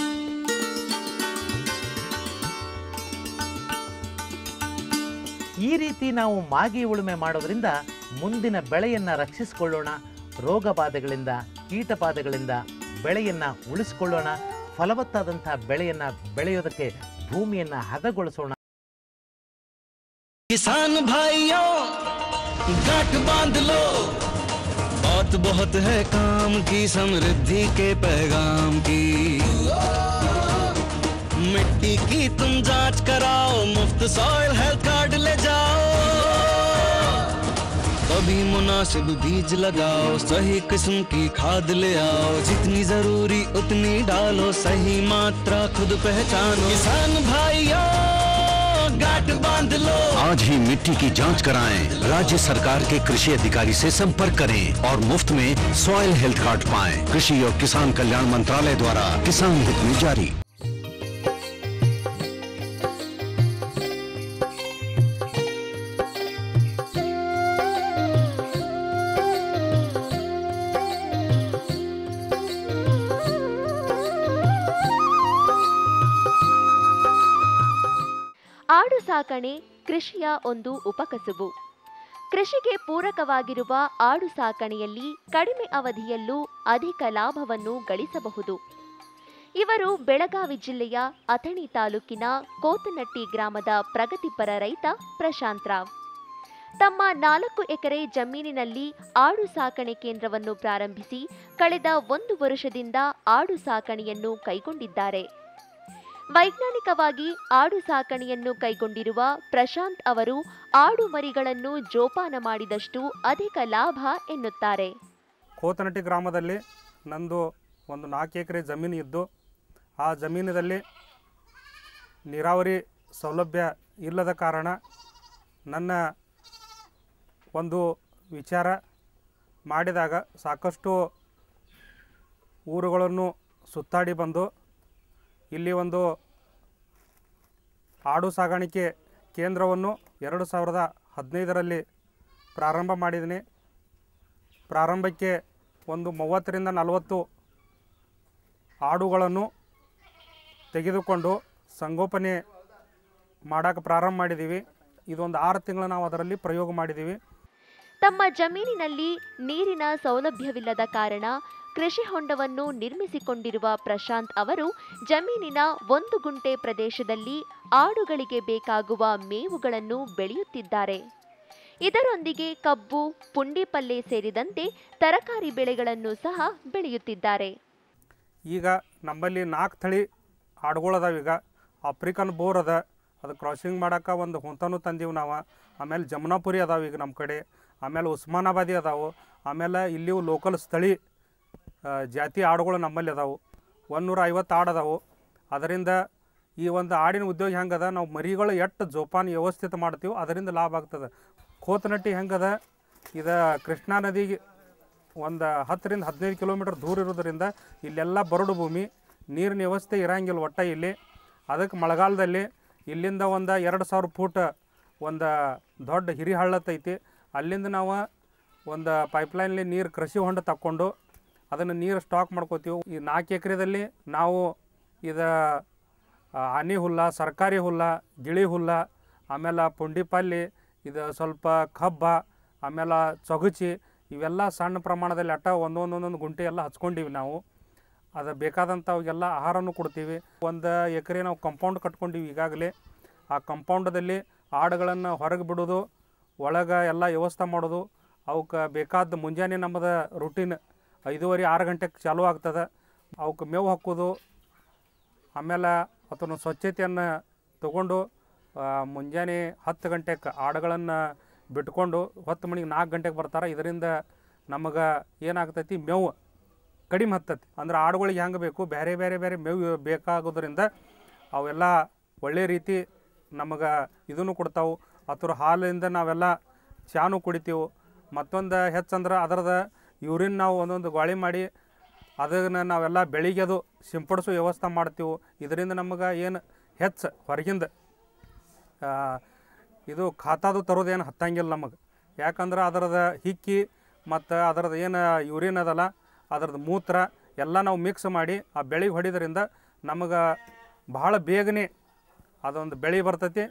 ಈ ರೀತಿ ನಾವು ಮಾಗಿ ಉಳುಮೆ ಮಾಡೋದ್ರಿಂದ ಮುಂದಿನ ಬೆಳೆಯನ್ನು ರಕ್ಷಿಸಿಕೊಳ್ಳೋಣ ರೋಗ ಬಾಧೆಗಳಿಂದ ಕೀಟ ಬಾಧೆಗಳಿಂದ ಬೆಳೆಯನ್ನು ಉಳಿಸ್ಕೊಳ್ಳೋಣ ಫಲವತ್ತಾದಂಥ ಬೆಳೆಯನ್ನು ಬೆಳೆಯೋದಕ್ಕೆ ಭೂಮಿಯನ್ನು ಹದಗೊಳಿಸೋಣ किसान भाइयों गांठ बांध लो बहुत बहुत है काम की समृद्धि के पैगाम की मिट्टी की तुम जांच कराओ मुफ्त सॉइल हेल्थ कार्ड ले जाओ कभी मुनासिब बीज लगाओ सही किस्म की खाद ले आओ जितनी जरूरी उतनी डालो सही मात्रा खुद पहचानो किसान भाइयों गांठ बांध लो आज ही मिट्टी की जांच कराएं राज्य सरकार के कृषि अधिकारी से संपर्क करें और मुफ्त में सॉइल हेल्थ कार्ड पाएं कृषि और किसान कल्याण मंत्रालय द्वारा किसान हित में जारी ಆಡು ಸಾಕಣೆ ಕೃಷಿಯ ಒಂದು ಉಪಕಸುಬು ಕೃಷಿಗೆ ಪೂರಕವಾಗಿರುವ ಆಡು ಸಾಕಣೆಯಲ್ಲಿ ಕಡಿಮೆ ಅವಧಿಯಲ್ಲೂ ಅಧಿಕ ಲಾಭವನ್ನು ಗಳಿಸಬಹುದು ಇವರು ಬೆಳಗಾವಿ ಜಿಲ್ಲೆಯ ಅಥಣಿ ತಾಲೂಕಿನ ಕೋತನಟ್ಟಿ ಗ್ರಾಮದ ಪ್ರಗತಿಪರ ರೈತ ಪ್ರಶಾಂತ್ ರಾವ್ ತಮ್ಮ ನಾಲ್ಕು ಎಕರೆ ಜಮೀನಿನಲ್ಲಿ ಆಡು ಸಾಕಣೆ ಕೇಂದ್ರವನ್ನು ಪ್ರಾರಂಭಿಸಿ ಕಳೆದ ಒಂದು ವರ್ಷದಿಂದ ಆಡು ಸಾಕಣೆಯನ್ನು ಕೈಗೊಂಡಿದ್ದಾರೆ ವೈಜ್ಞಾನಿಕವಾಗಿ ಆಡು ಸಾಕಣೆಯನ್ನು ಕೈಗೊಂಡಿರುವ ಪ್ರಶಾಂತ್ ಅವರು ಆಡು ಮರಿಗಳನ್ನು ಜೋಪಾನ ಮಾಡಿದಷ್ಟು ಅಧಿಕ ಲಾಭ ಎನ್ನುತ್ತಾರೆ ಕೋತನಟ್ಟಿ ಗ್ರಾಮದಲ್ಲಿ ನಂದು ಒಂದು ನಾಲ್ಕು ಎಕರೆ ಜಮೀನು ಇದ್ದು ಆ ಜಮೀನಿನಲ್ಲಿ ನೀರಾವರಿ ಸೌಲಭ್ಯ ಇಲ್ಲದ ಕಾರಣ ನನ್ನ ಒಂದು ವಿಚಾರ ಮಾಡಿದಾಗ ಸಾಕಷ್ಟು ಊರುಗಳನ್ನು ಸುತ್ತಾಡಿ ಬಂದು ಇಲ್ಲಿ ಒಂದು ಆಡು ಸಾಗಾಣಿಕೆ ಕೇಂದ್ರವನ್ನು ಎರಡು ಸಾವಿರದ ಹದಿನೈದರಲ್ಲಿ ಪ್ರಾರಂಭ ಮಾಡಿದ್ದೀನಿ ಪ್ರಾರಂಭಕ್ಕೆ ಒಂದು ಮೂವತ್ತರಿಂದ ನಲವತ್ತು ಆಡುಗಳನ್ನು ತೆಗೆದುಕೊಂಡು ಸಂಗೋಪನೆ ಮಾಡೋಕೆ ಪ್ರಾರಂಭ ಮಾಡಿದ್ದೀವಿ ಇದೊಂದು ಆರು ತಿಂಗಳು ನಾವು ಅದರಲ್ಲಿ ಪ್ರಯೋಗ ಮಾಡಿದ್ದೀವಿ ತಮ್ಮ ಜಮೀನಿನಲ್ಲಿ ನೀರಿನ ಸೌಲಭ್ಯವಿಲ್ಲದ ಕಾರಣ ಕೃಷಿ ಹೊಂಡವನ್ನು ನಿರ್ಮಿಸಿಕೊಂಡಿರುವ ಪ್ರಶಾಂತ್ ಅವರು ಜಮೀನಿನ ಒಂದು ಗುಂಟೆ ಪ್ರದೇಶದಲ್ಲಿ ಆಡುಗಳಿಗೆ ಬೇಕಾಗುವ ಮೇವುಗಳನ್ನು ಬೆಳೆಯುತ್ತಿದ್ದಾರೆ ಇದರೊಂದಿಗೆ ಕಬ್ಬು ಪುಂಡಿಪಲ್ಲೆ ಸೇರಿದಂತೆ ತರಕಾರಿ ಬೆಳೆಗಳನ್ನು ಸಹ ಬೆಳೆಯುತ್ತಿದ್ದಾರೆ ಈಗ ನಮ್ಮಲ್ಲಿ ನಾಲ್ಕು ತಳಿ ಆಡುಗಳದಾವ ಈಗ ಆಫ್ರಿಕನ್ ಬೋರ್ ಅದ ಅದು ಕ್ರಾಸಿಂಗ್ ಮಾಡೋಕೆ ಒಂದು ಹುಂತನೂ ತಂದೀವಿ ನಾವು ಆಮೇಲೆ ಜಮುನಾಪುರಿ ಅದಾವೆ ಈಗ ನಮ್ಮ ಕಡೆ ಆಮೇಲೆ ಉಸ್ಮಾನಾಬಾದಿ ಅದಾವು ಆಮೇಲೆ ಇಲ್ಲಿವು ಲೋಕಲ್ ಸ್ಥಳಿ ಆ, ಜಾತಿ ಆಡುಗಳು ನಮ್ಮಲ್ಲಿ ಅದಾವು ಒಂದೂರ ಐವತ್ತು ಆಡು ಅದಾವು ಅದರಿಂದ ಈ ಒಂದು ಆಡಿನ ಉದ್ಯೋಗ ಹೆಂಗದ ನಾವು ಮರಿಗಳು ಎಷ್ಟು ಜೋಪಾನ ವ್ಯವಸ್ಥಿತ ಮಾಡ್ತೀವಿ ಅದರಿಂದ ಲಾಭ ಆಗ್ತದೆ ಕೋತನಟ್ಟಿ ಹೆಂಗದ ಇದು ಕೃಷ್ಣಾ ನದಿಗೆ ಒಂದು ಹತ್ತರಿಂದ ಹದಿನೈದು ಕಿಲೋಮೀಟರ್ ದೂರ ಇರೋದ್ರಿಂದ ಇಲ್ಲೆಲ್ಲ ಬರಡು ಭೂಮಿ ನೀರಿನ ವ್ಯವಸ್ಥೆ ಇರಂಗಿಲ್ಲ ಒಟ್ಟ ಇಲ್ಲಿ ಅದಕ್ಕೆ ಮಳೆಗಾಲದಲ್ಲಿ ಇಲ್ಲಿಂದ ಒಂದು ಎರಡು ಸಾವಿರ ಫೂಟ್ ಒಂದು ದೊಡ್ಡ ಹಿರಿ ಹಳ್ಳತ್ತೈತಿ ಅಲ್ಲಿಂದ ನಾವು ಒಂದು ಪೈಪ್ಲೈನ್ಲಿ ನೀರು ಕೃಷಿ ಹೊಂಡ ತಕ್ಕೊಂಡು ಅದನ್ನು ನೀರು ಸ್ಟಾಕ್ ಮಾಡ್ಕೋತೀವಿ ಈ ನಾಲ್ಕು ಎಕರೆದಲ್ಲಿ ನಾವು ಇದು ಆ, ಆನೆ ಹುಲ್ಲ ಸರ್ಕಾರಿ ಹುಲ್ಲ ಗಿಳಿ ಹುಲ್ಲ ಆಮೇಲೆ ಪುಂಡಿಪಲ್ಲಿ ಇದು ಸ್ವಲ್ಪ ಕಬ್ಬ ಆಮೇಲೆ ಚೊಗಚಿ ಇವೆಲ್ಲ ಸಣ್ಣ ಪ್ರಮಾಣದಲ್ಲಿ ಅಟ್ಟ ಒಂದೊಂದೊಂದೊಂದು ಗುಂಟೆ ಎಲ್ಲ ಹಚ್ಕೊಂಡಿವಿ ನಾವು ಅದು ಬೇಕಾದಂಥವ್ಗೆಲ್ಲ ಆಹಾರನೂ ಕೊಡ್ತೀವಿ ಒಂದು ಎಕರೆ ನಾವು ಕಂಪೌಂಡ್ ಕಟ್ಕೊಂಡಿವಿ ಈಗಾಗಲೇ ಆ ಕಂಪೌಂಡದಲ್ಲಿ ಆಡುಗಳನ್ನು ಹೊರಗೆ ಬಿಡೋದು ಒಳಗೆ ಎಲ್ಲ ವ್ಯವಸ್ಥೆ ಮಾಡೋದು ಅವಕ್ಕೆ ಬೇಕಾದ ಮುಂಜಾನೆ ನಮ್ಮದು ರುಟೀನ್ ಐದೂವರೆ ಆರು ಗಂಟೆಗೆ ಚಾಲೂ ಆಗ್ತದೆ ಅವಕ್ಕೆ ಮೇವು ಹಾಕೋದು ಆಮೇಲೆ ಅದನ್ನು ಸ್ವಚ್ಛತೆಯನ್ನು ತಗೊಂಡು ಆ, ಮುಂಜಾನೆ ಹತ್ತು ಗಂಟೆಗೆ ಆಡುಗಳನ್ನು ಬಿಟ್ಕೊಂಡು ಹೊತ್ತು ಮಣಿಗೆ ನಾಲ್ಕು ಗಂಟೆಗೆ ಬರ್ತಾರೆ ಇದರಿಂದ ನಮಗೆ ಏನಾಗ್ತೈತಿ ಮೇವು ಕಡಿಮೆ ಹತ್ತತಿ ಅಂದ್ರೆ ಆಡುಗಳಿಗೆ ಹೆಂಗೆ ಬೇಕು ಬೇರೆ ಬೇರೆ ಬೇರೆ ಮೇವು ಬೇಕಾಗೋದ್ರಿಂದ ಅವೆಲ್ಲ ಒಳ್ಳೆ ರೀತಿ ನಮಗೆ ಇದನ್ನು ಕೊಡ್ತಾವೆ ಅದ್ರ ಹಾಲಿಂದ ನಾವೆಲ್ಲ ಚಾನು ಕುಡಿತೀವಿ ಮತ್ತೊಂದು ಹೆಚ್ಚಂದ್ರೆ ಅದರದ ಯೂರಿನ್ ನಾವು ಒಂದೊಂದು ಗಾಳಿ ಮಾಡಿ ಅದನ್ನು ನಾವೆಲ್ಲ ಬೆಳಿಗ್ಗೆ ಅದು ಸಿಂಪಡಿಸೋ ವ್ಯವಸ್ಥೆ ಮಾಡ್ತೀವಿ ಇದರಿಂದ ನಮಗೆ ಏನು ಹೆಚ್ಚು ಹೊರಗಿಂದ ಆ, ಇದು ಖಾತಾದು ತರೋದೇನು ಹತ್ತಂಗಿಲ್ಲ ನಮಗೆ ಯಾಕಂದ್ರೆ ಅದರದ ಹಿಕ್ಕಿ ಮತ್ತು ಅದರದ್ದು ಏನು ಯೂರಿನ್ ಅದಲ್ಲ ಅದರದ್ದು ಮೂತ್ರ ಎಲ್ಲ ನಾವು ಮಿಕ್ಸ್ ಮಾಡಿ ಆ ಬೆಳೆಗೆ ಹೊಡಿದ್ರಿಂದ ನಮಗೆ ಬಹಳ ಬೇಗನೆ ಅದೊಂದು ಬೆಳೆ ಬರ್ತೈತಿ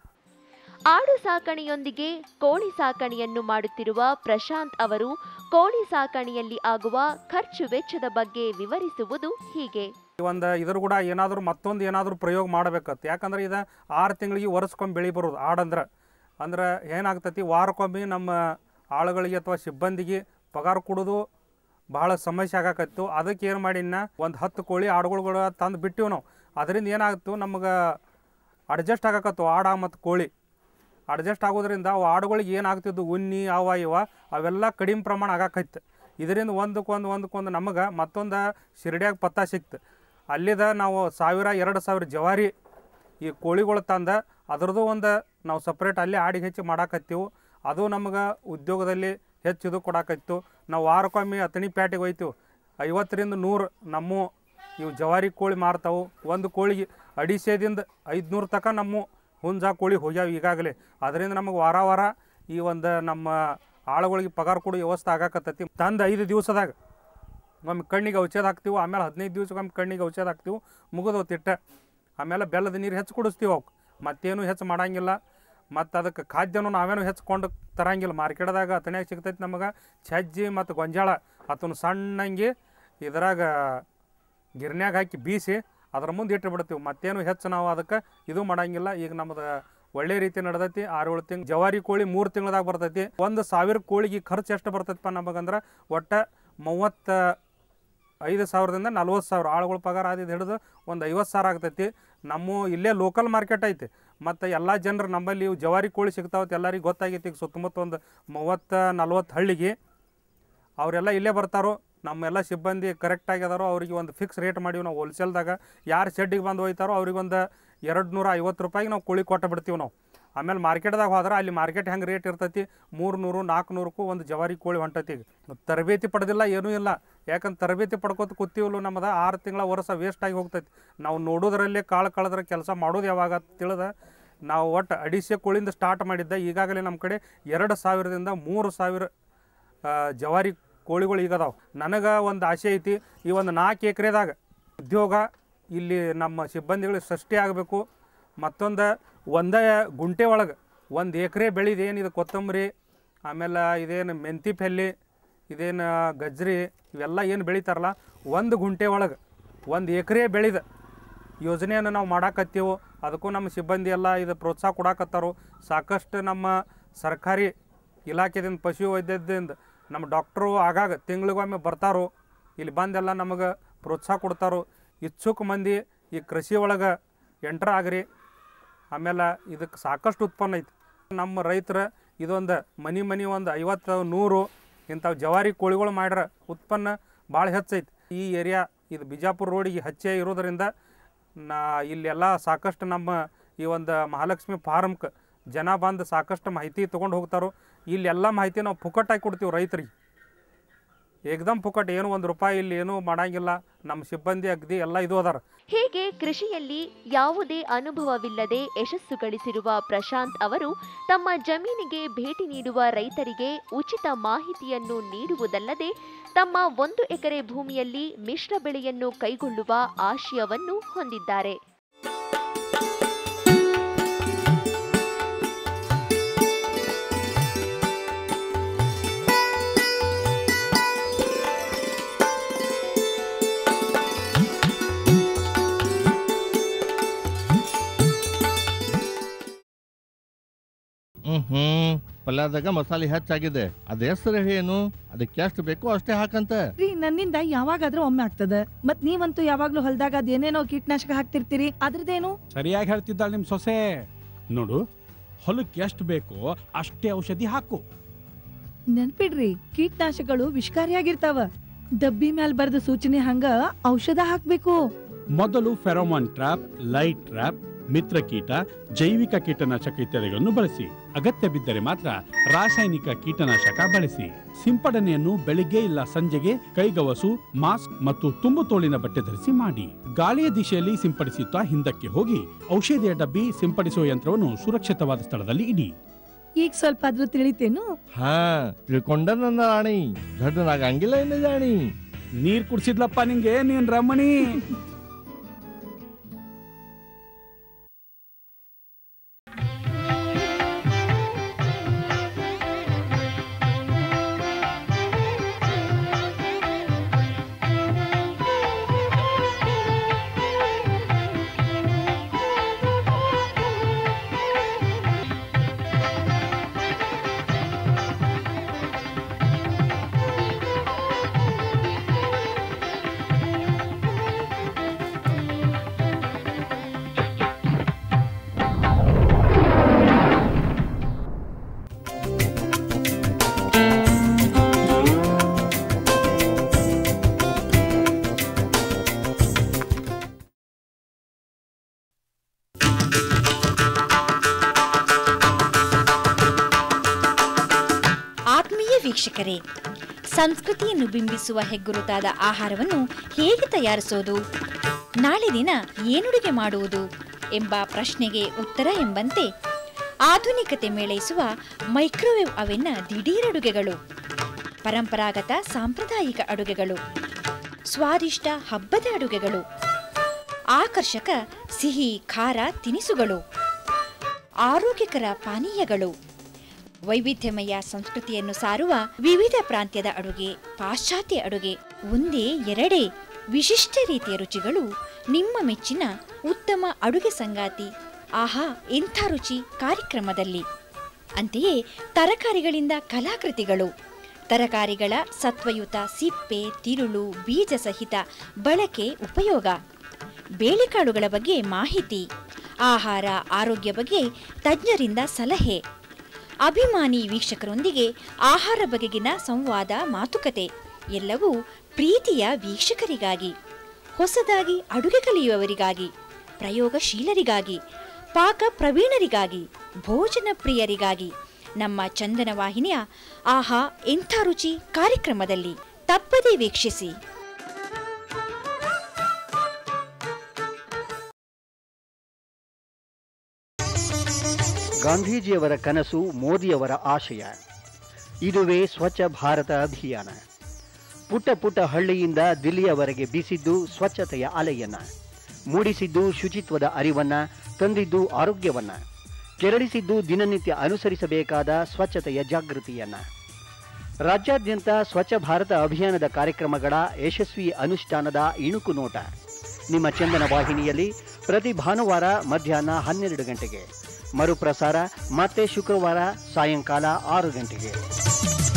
ಆಡು ಸಾಕಣೆಯೊಂದಿಗೆ ಕೋಳಿ ಸಾಕಣೆಯನ್ನು ಮಾಡುತ್ತಿರುವ ಪ್ರಶಾಂತ್ ಅವರು ಕೋಳಿ ಸಾಕಣೆಯಲ್ಲಿ ಆಗುವ ಖರ್ಚು ವೆಚ್ಚದ ಬಗ್ಗೆ ವಿವರಿಸುವುದು ಹೀಗೆ ಒಂದು ಇದ್ರ ಕೂಡ ಏನಾದರೂ ಮತ್ತೊಂದು ಏನಾದರೂ ಪ್ರಯೋಗ ಮಾಡಬೇಕತ್ತು ಯಾಕಂದ್ರೆ ಇದು ಆರು ತಿಂಗಳಿಗೆ ವರ್ಷಕ್ಕೊಮ್ಮೆ ಬೆಳೆ ಬರೋದು ಆಡಂದ್ರೆ ಅಂದ್ರೆ ಏನಾಗ್ತೈತಿ ವಾರಕ್ಕೊಮ್ಮೆ ನಮ್ಮ ಆಳುಗಳಿಗೆ ಅಥವಾ ಸಿಬ್ಬಂದಿಗೆ ಪಗಾರ ಕೊಡೋದು ಭಾಳ ಸಮಸ್ಯೆ ಆಗಾಕತ್ತು ಅದಕ್ಕೆ ಏನು ಮಾಡಿನ ಒಂದು ಹತ್ತು ಕೋಳಿ ಆಡುಗಳು ತಂದು ಬಿಟ್ಟಿವಿ ನಾವು ಅದರಿಂದ ಏನಾಗ್ತು ನಮಗೆ ಅಡ್ಜಸ್ಟ್ ಆಗಾಕತ್ತು ಆಡ ಮತ್ತು ಕೋಳಿ ಅಡ್ಜಸ್ಟ್ ಆಗೋದ್ರಿಂದ ಅವು ಆಡುಗಳಿಗೆ ಏನಾಗ್ತಿದ್ದು ಉನ್ನಿ ಅವ ಇವ ಅವೆಲ್ಲ ಕಡಿಮೆ ಪ್ರಮಾಣ ಆಗಾಕೈತೆ ಇದರಿಂದ ಒಂದಕ್ಕೊಂದು ಒಂದಕ್ಕೊಂದು ನಮಗೆ ಮತ್ತೊಂದು ಶಿರಡ್ಯಾಗ ಪತ್ತ ಸಿಕ್ತು ಅಲ್ಲಿದ ನಾವು ಸಾವಿರ ಎರಡು ಸಾವಿರ ಜವಾರಿ ಈ ಕೋಳಿಗಳು ತಂದ ಅದ್ರದ್ದು ಒಂದು ನಾವು ಸಪ್ರೇಟ್ ಅಲ್ಲಿ ಆಡಿಗೆ ಹೆಚ್ಚು ಮಾಡಾಕತ್ತೀವಿ ಅದು ನಮಗೆ ಉದ್ಯೋಗದಲ್ಲಿ ಹೆಚ್ಚು ಇದು ಕೊಡಾಕತ್ತು ನಾವು ವಾರಕ್ಕೊಮ್ಮೆ ಅತಣಿ ಪ್ಯಾಟಿಗೆ ಹೋಯ್ತೀವಿ ಐವತ್ತರಿಂದ ನೂರು ನಮ್ಮ ಇವು ಜವಾರಿ ಕೋಳಿ ಮಾರ್ತಾವು ಒಂದು ಕೋಳಿಗೆ ಅಡಿಸೇದಿಂದ ಐದುನೂರು ತನಕ ನಮ್ಮ ಹುಂಜ ಕೋಳಿ ಹೋಗ್ಯಾವ ಈಗಾಗಲೇ ಅದರಿಂದ ನಮಗೆ ವಾರ ವಾರ ಈ ಒಂದು ನಮ್ಮ ಆಳುಗಳಿಗೆ ಪಗಾರ ಕೊಡೋ ವ್ಯವಸ್ಥೆ ಆಗಾಕತ್ತೈತಿ ತಂದು ಐದು ದಿವಸದಾಗ ಒಮ್ಮೆ ಕಣ್ಣಿಗೆ ಔಷಧ ಹಾಕ್ತೀವಿ ಆಮೇಲೆ ಹದಿನೈದು ದಿವ್ಸಕ್ಕೊಮ್ಮೆ ಕಣ್ಣಿಗೆ ಔಷಧ ಹಾಕ್ತೀವಿ ಮುಗಿದು ತಿಟ್ಟ ಆಮೇಲೆ ಬೆಲ್ಲದ ನೀರು ಹೆಚ್ಚು ಕುಡಿಸ್ತೀವಿ ಅವಕ್ಕೆ ಮತ್ತೇನು ಹೆಚ್ಚು ಮಾಡಂಗಿಲ್ಲ ಮತ್ತು ಅದಕ್ಕೆ ಖಾದ್ಯನೂ ನಾವೇನು ಹೆಚ್ಚಿಕೊಂಡು ತರಂಗಿಲ್ಲ ಮಾರ್ಕೆಟ್ದಾಗ ಅತಣ್ಯಾಗ ಸಿಗ್ತೈತಿ ನಮಗೆ ಸಜ್ಜಿ ಮತ್ತು ಗೊಂಜಾಳ ಅದನ್ನು ಸಣ್ಣಂಗೆ ಇದ್ರಾಗ ಗಿರ್ನ್ಯಾಗ ಹಾಕಿ ಬೀಸಿ ಅದ್ರ ಮುಂದೆ ಇಟ್ಟು ಬಿಡ್ತೀವಿ ಮತ್ತೇನು ಹೆಚ್ಚು ನಾವು ಅದಕ್ಕೆ ಇದು ಮಾಡಂಗಿಲ್ಲ ಈಗ ನಮ್ಮದು ಒಳ್ಳೆ ರೀತಿ ನಡೆದೈತಿ ಆರು ಏಳು ತಿಂಗ್ ಜವಾರಿ ಕೋಳಿ ಮೂರು ತಿಂಗಳದಾಗ ಬರ್ತೈತಿ ಒಂದು ಸಾವಿರ ಕೋಳಿಗೆ ಖರ್ಚು ಎಷ್ಟು ಬರ್ತೈತಪ್ಪ ನಮಗಂದ್ರೆ ಒಟ್ಟು ಮೂವತ್ತ ಐದು ಸಾವಿರದಿಂದ ನಲ್ವತ್ತು ಸಾವಿರ ಆಳುಗಳ ಪಗಾರ ಆದಿದ್ದು ಹಿಡಿದು ಒಂದು ಐವತ್ತು ಸಾವಿರ ಆಗ್ತೈತಿ ನಮ್ಮ ಇಲ್ಲೇ ಲೋಕಲ್ ಮಾರ್ಕೆಟ್ ಐತಿ ಮತ್ತು ಎಲ್ಲ ಜನರು ನಮ್ಮಲ್ಲಿ ಇವು ಜವಾರಿ ಕೋಳಿ ಸಿಗ್ತಾವತ್ತು ಎಲ್ಲರಿಗೆ ಗೊತ್ತಾಗೈತಿ ಈಗ ಸುತ್ತಮುತ್ತ ಒಂದು ಮೂವತ್ತು ನಲ್ವತ್ತು ಹಳ್ಳಿಗೆ ಅವರೆಲ್ಲ ಇಲ್ಲೇ ಬರ್ತಾರೋ ನಮ್ಮೆಲ್ಲ ಸಿಬ್ಬಂದಿ ಕರೆಕ್ಟಾಗಿ ಅದಾರೋ ಅವ್ರಿಗೆ ಒಂದು ಫಿಕ್ಸ್ ರೇಟ್ ಮಾಡೀವಿ ನಾವು ಹೋಲ್ಸೇಲ್ದಾಗ ಯಾರು ಶೆಡ್ಡಿಗೆ ಬಂದು ಹೋಯ್ತಾರೋ ಅವ್ರಿಗೆ ಒಂದು ಎರಡು ನೂರ ಐವತ್ತು ರೂಪಾಯಿಗೆ ನಾವು ಕೋಳಿ ಕೊಟ್ಟು ಬಿಡ್ತೀವಿ ನಾವು ಆಮೇಲೆ ಮಾರ್ಕೆಟ್ದಾಗ ಹೋದ್ರೆ ಅಲ್ಲಿ ಮಾರ್ಕೆಟ್ ಹೆಂಗೆ ರೇಟ್ ಇರ್ತೈತಿ ಮೂರು ನೂರು ನಾಲ್ಕು ನೂರಕ್ಕೂ ಒಂದು ಜವಾರಿ ಕೋಳಿ ಹೊಂಟೈತಿ ಈಗ ತರಬೇತಿ ಪಡೆದಿಲ್ಲ ಏನೂ ಇಲ್ಲ ಯಾಕಂದ್ರೆ ತರಬೇತಿ ಪಡ್ಕೋತ ಕೂತೀವಲ್ಲ ನಮ್ಮದು ಆರು ತಿಂಗಳ ವರ್ಷ ವೇಸ್ಟ್ ಆಗಿ ಹೋಗ್ತೈತಿ ನಾವು ನೋಡೋದ್ರಲ್ಲೇ ಕಾಳು ಕಳೆದ್ರೆ ಕೆಲಸ ಮಾಡೋದು ಯಾವಾಗ ಅಂತ ತಿಳಿದ ನಾವು ಒಟ್ಟು ಅಡಿಸೆ ಕೋಳಿಂದ ಸ್ಟಾರ್ಟ್ ಮಾಡಿದ್ದ ಈಗಾಗಲೇ ನಮ್ಮ ಕಡೆ ಎರಡು ಸಾವಿರದಿಂದ ಮೂರು ಸಾವಿರ ಆ, ಜವಾರಿ ಕೋಳಿಗಳು ಈಗ ಅದಾವೆ ನನಗೆ ಒಂದು ಆಸೆ ಐತಿ ಈ ಒಂದು ನಾಲ್ಕು ಎಕರೆದಾಗ ಉದ್ಯೋಗ ಇಲ್ಲಿ ನಮ್ಮ ಸಿಬ್ಬಂದಿಗಳಿಗೆ ಸೃಷ್ಟಿ ಆಗಬೇಕು ಮತ್ತೊಂದು ಒಂದೇ ಗುಂಟೆ ಒಳಗೆ ಒಂದು ಎಕರೆ ಬೆಳೆದೇನು ಇದು ಕೊತ್ತಂಬರಿ ಆಮೇಲೆ ಇದೇನು ಮೆಂತಿ ಪೆಲ್ಲಿ ಇದೇನು ಗಜ್ರಿ ಇವೆಲ್ಲ ಏನು ಬೆಳಿತಾರಲ್ಲ ಒಂದು ಗುಂಟೆ ಒಳಗೆ ಒಂದು ಎಕರೆ ಬೆಳೆದ ಯೋಜನೆಯನ್ನು ನಾವು ಮಾಡಾಕತ್ತೀವಿ ಅದಕ್ಕೂ ನಮ್ಮ ಸಿಬ್ಬಂದಿ ಎಲ್ಲ ಇದು ಪ್ರೋತ್ಸಾಹ ಕೊಡಾಕತ್ತಾರೋ ಸಾಕಷ್ಟು ನಮ್ಮ ಸರ್ಕಾರಿ ಇಲಾಖೆದಿಂದ ಪಶು ವೈದ್ಯದಿಂದ ನಮ್ಮ ಡಾಕ್ಟ್ರು ಆಗಾಗ ತಿಂಗಳಿಗೊಮ್ಮೆ ಬರ್ತಾರೋ ಇಲ್ಲಿ ಬಂದೆಲ್ಲ ನಮಗೆ ಪ್ರೋತ್ಸಾಹ ಕೊಡ್ತಾರೋ ಇಚ್ಛುಕ ಮಂದಿ ಈ ಕೃಷಿ ಒಳಗೆ ಎಂಟ್ರ್ ಆಗ್ರಿ ಆಮೇಲೆ ಇದಕ್ಕೆ ಸಾಕಷ್ಟು ಉತ್ಪನ್ನ ಐತಿ ನಮ್ಮ ರೈತರ ಇದೊಂದು ಮನಿ ಮನಿ ಒಂದು ಐವತ್ತು ನೂರು ಇಂಥವು ಜವಾರಿ ಕೋಳಿಗಳು ಮಾಡ್ರೆ ಉತ್ಪನ್ನ ಭಾಳ ಹೆಚ್ಚೈತಿ ಈ ಏರಿಯಾ ಇದು ಬಿಜಾಪುರ ರೋಡಿಗೆ ಹಚ್ಚೆ ಇರೋದರಿಂದ ನಾ ಇಲ್ಲೆಲ್ಲ ಸಾಕಷ್ಟು ನಮ್ಮ ಈ ಒಂದು ಮಹಾಲಕ್ಷ್ಮಿ ಫಾರ್ಮ್ಗೆ ಜನ ಬಂದು ಸಾಕಷ್ಟು ಮಾಹಿತಿ ತೊಗೊಂಡು ಹೋಗ್ತಾರೋ ಇಲ್ಲೆಲ್ಲ ಮಾಹಿತಿ ನಾವು ಪುಕ್ಕಟ್ಟಾಗಿ ಕೊಡ್ತೀವಿ ರೈತರಿಗೆ ಏಕ್ದಮ್ ಪುಕಟ್ ಏನು ಒಂದು ರೂಪಾಯಿ ಇಲ್ಲಿ ಏನೂ ಮಾಡಂಗಿಲ್ಲ ನಮ್ಮ ಸಿಬ್ಬಂದಿ ಅಗದಿ ಎಲ್ಲ ಇದು ಅದಾರ ಹೀಗೆ ಕೃಷಿಯಲ್ಲಿ ಯಾವುದೇ ಅನುಭವವಿಲ್ಲದೆ ಯಶಸ್ಸು ಗಳಿಸಿರುವ ಪ್ರಶಾಂತ್ ಅವರು ತಮ್ಮ ಜಮೀನಿಗೆ ಭೇಟಿ ನೀಡುವ ರೈತರಿಗೆ ಉಚಿತ ಮಾಹಿತಿಯನ್ನು ನೀಡುವುದಲ್ಲದೆ ತಮ್ಮ ಒಂದು ಎಕರೆ ಭೂಮಿಯಲ್ಲಿ ಮಿಶ್ರ ಬೆಳೆಯನ್ನು ಕೈಗೊಳ್ಳುವ ಆಶಯವನ್ನು ಹೊಂದಿದ್ದಾರೆ ಹ್ಮ್ ಹ್ಮ್ ಪಲ್ಯದಾಗ ಮಸಾಲೆ ಹೆಚ್ಚಾಗಿದೆ ಅದ ಹೆಸರು ಏನು ಅದಕ್ಕೆ ಎಷ್ಟು ಬೇಕೋ ಅಷ್ಟೇ ಹಾಕಂತ ರೀ ನನ್ನಿಂದ ಯಾವಾಗಾದ್ರೂ ಒಮ್ಮೆ ಆಗ್ತದ ಮತ್ ನೀವಂತೂ ಯಾವಾಗ್ಲೂ ಹೊಲ್ದಾಗ ಅದೇನೇನೋ ಕೀಟನಾಶಕ ಹಾಕ್ತಿರ್ತೀರಿ ಅದ್ರದ್ದೇನು ಸರಿಯಾಗಿ ಹೇಳ್ತಿದ್ದಾಳೆ ನಿಮ್ಮ ಸೊಸೆ ನೋಡು ಹೊಲಕ್ಕೆ ಎಷ್ಟು ಬೇಕೋ ಅಷ್ಟೇ ಔಷಧಿ ಹಾಕು ನೆನ್ಪಿಡ್ರಿ ಕೀಟನಾಶಕಗಳು ವಿಷಕಾರಿಯಾಗಿರ್ತಾವ ಡಬ್ಬಿ ಮ್ಯಾಲ್ ಬರ್ದ ಸೂಚನೆ ಹಂಗ ಔಷಧ ಹಾಕ್ಬೇಕು ಮೊದಲು ಫೆರೋಮಾನ್ ಟ್ರಾಪ್ ಲೈಟ್ ಟ್ರಾಪ್ ಮಿತ್ರ ಕೀಟ ಜೈವಿಕ ಕೀಟನಾಶಕ ಇತ್ಯಾದಿಗಳನ್ನು ಬಳಸಿ ಅಗತ್ಯ ಬಿದ್ದರೆ ಮಾತ್ರ ರಾಸಾಯನಿಕ ಕೀಟನಾಶಕ ಬಳಸಿ ಸಿಂಪಡಣೆಯನ್ನು ಬೆಳಿಗ್ಗೆ ಇಲ್ಲ ಸಂಜೆಗೆ ಕೈಗವಸು ಮಾಸ್ಕ್ ಮತ್ತು ತುಂಬು ತೋಳಿನ ಬಟ್ಟೆ ಧರಿಸಿ ಮಾಡಿ ಗಾಳಿಯ ದಿಶೆಯಲ್ಲಿ ಸಿಂಪಡಿಸುತ್ತಾ ಹಿಂದಕ್ಕೆ ಹೋಗಿ ಔಷಧಿಯ ಡಬ್ಬಿ ಸಿಂಪಡಿಸುವ ಯಂತ್ರವನ್ನು ಸುರಕ್ಷಿತವಾದ ಸ್ಥಳದಲ್ಲಿ ಇಡಿ ಈಗ ಸ್ವಲ್ಪ ಆದ್ರೂ ತಿಳಿತೇನು ಹಾ ತಿಳ್ಕೊಂಡ ನನ್ನ ರಾಣಿ ದೊಡ್ಡನಾಗಂಗಿಲ್ಲ ಇನ್ನು ಜಾಣಿ ನೀರ್ ಕುಡ್ಸಿದ್ಲಪ್ಪ ನಿಂಗೆ ನೀನ್ ರಮಣಿ ಆತ್ಮೀಯ ವೀಕ್ಷಕರೇ ಸಂಸ್ಕೃತಿಯನ್ನು ಬಿಂಬಿಸುವ ಹೆಗ್ಗುರುತಾದ ಆಹಾರವನ್ನು ಹೇಗೆ ತಯಾರಿಸೋದು ನಾಳೆ ದಿನ ಏನುಡುಗೆ ಮಾಡುವುದು ಎಂಬ ಪ್ರಶ್ನೆಗೆ ಉತ್ತರ ಎಂಬಂತೆ ಆಧುನಿಕತೆ ಮೇಳೈಸುವ ಮೈಕ್ರೋವೇವ್ ಅವೆನ್ನ ದಿಢೀರ್ ಅಡುಗೆಗಳು ಪರಂಪರಾಗತ ಸಾಂಪ್ರದಾಯಿಕ ಅಡುಗೆಗಳು ಸ್ವಾದಿಷ್ಟ ಹಬ್ಬದ ಅಡುಗೆಗಳು ಆಕರ್ಷಕ ಸಿಹಿ ಖಾರ ತಿನಿಸುಗಳು ಆರೋಗ್ಯಕರ ಪಾನೀಯಗಳು ವೈವಿಧ್ಯಮಯ ಸಂಸ್ಕೃತಿಯನ್ನು ಸಾರುವ ವಿವಿಧ ಪ್ರಾಂತ್ಯದ ಅಡುಗೆ ಪಾಶ್ಚಾತ್ಯ ಅಡುಗೆ ಒಂದೇ ಎರಡೇ ವಿಶಿಷ್ಟ ರೀತಿಯ ರುಚಿಗಳು ನಿಮ್ಮ ಮೆಚ್ಚಿನ ಉತ್ತಮ ಅಡುಗೆ ಸಂಗಾತಿ ಆಹಾ ಎಂಥ ರುಚಿ ಕಾರ್ಯಕ್ರಮದಲ್ಲಿ ಅಂತೆಯೇ ತರಕಾರಿಗಳಿಂದ ಕಲಾಕೃತಿಗಳು ತರಕಾರಿಗಳ ಸತ್ವಯುತ ಸಿಪ್ಪೆ ತಿರುಳು ಬೀಜ ಸಹಿತ ಬಳಕೆ ಉಪಯೋಗ ಬೇಳೆಕಾಳುಗಳ ಬಗ್ಗೆ ಮಾಹಿತಿ ಆಹಾರ ಆರೋಗ್ಯ ಬಗ್ಗೆ ತಜ್ಞರಿಂದ ಸಲಹೆ ಅಭಿಮಾನಿ ವೀಕ್ಷಕರೊಂದಿಗೆ ಆಹಾರ ಬಗೆಗಿನ ಸಂವಾದ ಮಾತುಕತೆ ಎಲ್ಲವೂ ಪ್ರೀತಿಯ ವೀಕ್ಷಕರಿಗಾಗಿ ಹೊಸದಾಗಿ ಅಡುಗೆ ಕಲಿಯುವವರಿಗಾಗಿ ಪ್ರಯೋಗಶೀಲರಿಗಾಗಿ ಪಾಕ ಪ್ರವೀಣರಿಗಾಗಿ ಭೋಜನ ಪ್ರಿಯರಿಗಾಗಿ ನಮ್ಮ ಚಂದನ ವಾಹಿನಿಯ ಆಹಾ ಎಂಥ ರುಚಿ ಕಾರ್ಯಕ್ರಮದಲ್ಲಿ ತಪ್ಪದೇ ವೀಕ್ಷಿಸಿ ಗಾಂಧೀಜಿಯವರ ಕನಸು ಮೋದಿಯವರ ಆಶಯ ಇದುವೇ ಸ್ವಚ್ಛ ಭಾರತ ಅಭಿಯಾನ ಪುಟ್ಟ ಪುಟ್ಟ ಹಳ್ಳಿಯಿಂದ ದಿಲ್ಲಿಯವರೆಗೆ ಬೀಸಿದ್ದು ಸ್ವಚ್ಛತೆಯ ಅಲೆಯನ್ನ ಮೂಡಿಸಿದ್ದು ಶುಚಿತ್ವದ ಅರಿವನ್ನ ತಂದಿದ್ದು ಆರೋಗ್ಯವನ್ನ ಕೆರಳಿಸಿದ್ದು ದಿನನಿತ್ಯ ಅನುಸರಿಸಬೇಕಾದ ಸ್ವಚ್ಛತೆಯ ಜಾಗೃತಿಯನ್ನ ರಾಜ್ಯಾದ್ಯಂತ ಸ್ವಚ್ಛ ಭಾರತ ಅಭಿಯಾನದ ಕಾರ್ಯಕ್ರಮಗಳ ಯಶಸ್ವಿ ಅನುಷ್ಠಾನದ ಇಣುಕು ನೋಟ ನಿಮ್ಮ ಚಂದನ ವಾಹಿನಿಯಲ್ಲಿ ಪ್ರತಿ ಭಾನುವಾರ ಮಧ್ಯಾಹ್ನ ಹನ್ನೆರಡು ಗಂಟೆಗೆ ಮರುಪ್ರಸಾರ ಮತ್ತೆ ಶುಕ್ರವಾರ ಸಾಯಂಕಾಲ ಆರು ಗಂಟೆಗೆ